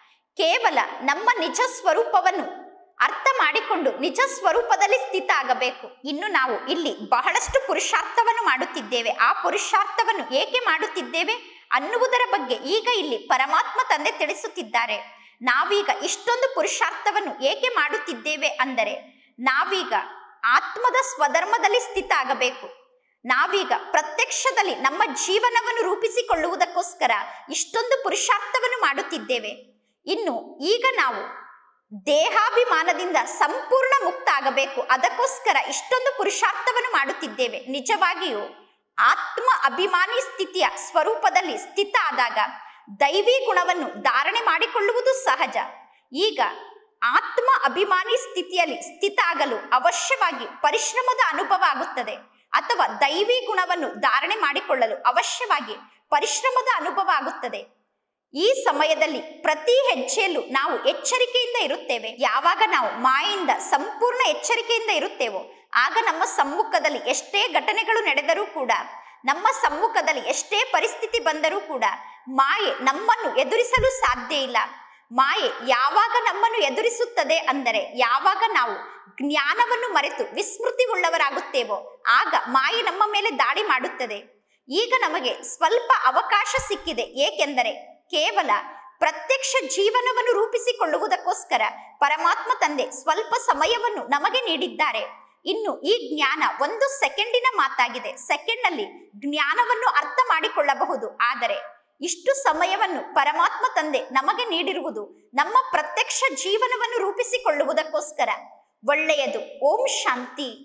ಕೇವಲ ನಮ್ಮ ನಿಜ ಸ್ವರೂಪವನ್ನು ಅರ್ಥ ಮಾಡಿಕೊಂಡು ನಿಜ ಸ್ವರೂಪದಲ್ಲಿ ಸ್ಥಿತ ಆಗಬೇಕು ಇನ್ನು ನಾವು ಇಲ್ಲಿ ಬಹಳಷ್ಟು ಪುರುಷಾರ್ಥವನ್ನು ಮಾಡುತ್ತಿದ್ದೇವೆ ಆ ಪುರುಷಾರ್ಥವನ್ನು ಏಕೆ ಮಾಡುತ್ತಿದ್ದೇವೆ ಅನ್ನುವುದರ ಬಗ್ಗೆ ಈಗ ಇಲ್ಲಿ ಪರಮಾತ್ಮ ತಂದೆ ತಿಳಿಸುತ್ತಿದ್ದಾರೆ ನಾವೀಗ ಇಷ್ಟೊಂದು ಪುರುಷಾರ್ಥವನ್ನು ಏಕೆ ಮಾಡುತ್ತಿದ್ದೇವೆ ಅಂದರೆ ನಾವೀಗ ಆತ್ಮದ ಸ್ವಧರ್ಮದಲ್ಲಿ ಸ್ಥಿತ ಆಗಬೇಕು ನಾವೀಗ ಪ್ರತ್ಯಕ್ಷದಲ್ಲಿ ನಮ್ಮ ಜೀವನವನ್ನು ರೂಪಿಸಿಕೊಳ್ಳುವುದಕ್ಕೋಸ್ಕರ ಇಷ್ಟೊಂದು ಪುರುಷಾರ್ಥವನ್ನು ಮಾಡುತ್ತಿದ್ದೇವೆ ಇನ್ನು ಈಗ ನಾವು ದೇಹಾಭಿಮಾನದಿಂದ ಸಂಪೂರ್ಣ ಮುಕ್ತ ಆಗಬೇಕು ಅದಕ್ಕೋಸ್ಕರ ಇಷ್ಟೊಂದು ಪುರುಷಾರ್ಥವನ್ನು ಮಾಡುತ್ತಿದ್ದೇವೆ ನಿಜವಾಗಿಯೂ ಆತ್ಮ ಅಭಿಮಾನಿ ಸ್ಥಿತಿಯ ಸ್ವರೂಪದಲ್ಲಿ ಸ್ಥಿತ ಆದಾಗ ದೈವಿ ಗುಣವನ್ನು ಧಾರಣೆ ಮಾಡಿಕೊಳ್ಳುವುದು ಸಹಜ ಈಗ ಆತ್ಮ ಅಭಿಮಾನಿ ಸ್ಥಿತಿಯಲ್ಲಿ ಸ್ಥಿತ ಆಗಲು ಅವಶ್ಯವಾಗಿ ಪರಿಶ್ರಮದ ಅನುಭವ ಆಗುತ್ತದೆ ಅಥವಾ ದೈವಿ ಗುಣವನ್ನು ಧಾರಣೆ ಮಾಡಿಕೊಳ್ಳಲು ಅವಶ್ಯವಾಗಿ ಪರಿಶ್ರಮದ ಅನುಭವ ಆಗುತ್ತದೆ ಈ ಸಮಯದಲ್ಲಿ ಪ್ರತಿ ಹೆಜ್ಜೆಯಲ್ಲೂ ನಾವು ಎಚ್ಚರಿಕೆಯಿಂದ ಇರುತ್ತೇವೆ ಯಾವಾಗ ನಾವು ಮಾಯಿಂದ ಸಂಪೂರ್ಣ ಎಚ್ಚರಿಕೆಯಿಂದ ಇರುತ್ತೇವೋ ಆಗ ನಮ್ಮ ಸಮ್ಮುಖದಲ್ಲಿ ಎಷ್ಟೇ ಘಟನೆಗಳು ನಡೆದರೂ ಕೂಡ ನಮ್ಮ ಸಮ್ಮುಖದಲ್ಲಿ ಎಷ್ಟೇ ಪರಿಸ್ಥಿತಿ ಬಂದರೂ ಕೂಡ ಮಾಯೆ ನಮ್ಮನ್ನು ಎದುರಿಸಲು ಸಾಧ್ಯ ಇಲ್ಲ ಮಾಯೆ ಯಾವಾಗ ನಮ್ಮನ್ನು ಎದುರಿಸುತ್ತದೆ ಅಂದರೆ ಯಾವಾಗ ನಾವು ಜ್ಞಾನವನ್ನು ಮರೆತು ವಿಸ್ಮೃತಿ ಉಳ್ಳವರಾಗುತ್ತೇವೋ ಆಗ ಮಾಯೆ ನಮ್ಮ ಮೇಲೆ ದಾಳಿ ಮಾಡುತ್ತದೆ ಈಗ ನಮಗೆ ಸ್ವಲ್ಪ ಅವಕಾಶ ಸಿಕ್ಕಿದೆ ಏಕೆಂದರೆ ಕೇವಲ ಪ್ರತ್ಯಕ್ಷ ಜೀವನವನ್ನು ರೂಪಿಸಿಕೊಳ್ಳುವುದಕ್ಕೋಸ್ಕರ ಪರಮಾತ್ಮ ತಂದೆ ಸ್ವಲ್ಪ ಸಮಯವನ್ನು ನಮಗೆ ನೀಡಿದ್ದಾರೆ ಇನ್ನು ಈ ಜ್ಞಾನ ಒಂದು ಸೆಕೆಂಡಿನ ಮಾತಾಗಿದೆ ಸೆಕೆಂಡ್ನಲ್ಲಿ ಜ್ಞಾನವನ್ನು ಅರ್ಥ ಮಾಡಿಕೊಳ್ಳಬಹುದು ಆದರೆ ಇಷ್ಟು ಸಮಯವನ್ನು ಪರಮಾತ್ಮ ತಂದೆ ನಮಗೆ ನೀಡಿರುವುದು ನಮ್ಮ ಪ್ರತ್ಯಕ್ಷ ಜೀವನವನ್ನು ರೂಪಿಸಿಕೊಳ್ಳುವುದಕ್ಕೋಸ್ಕರ ಒಳ್ಳೆಯದು ಓಂ ಶಾಂತಿ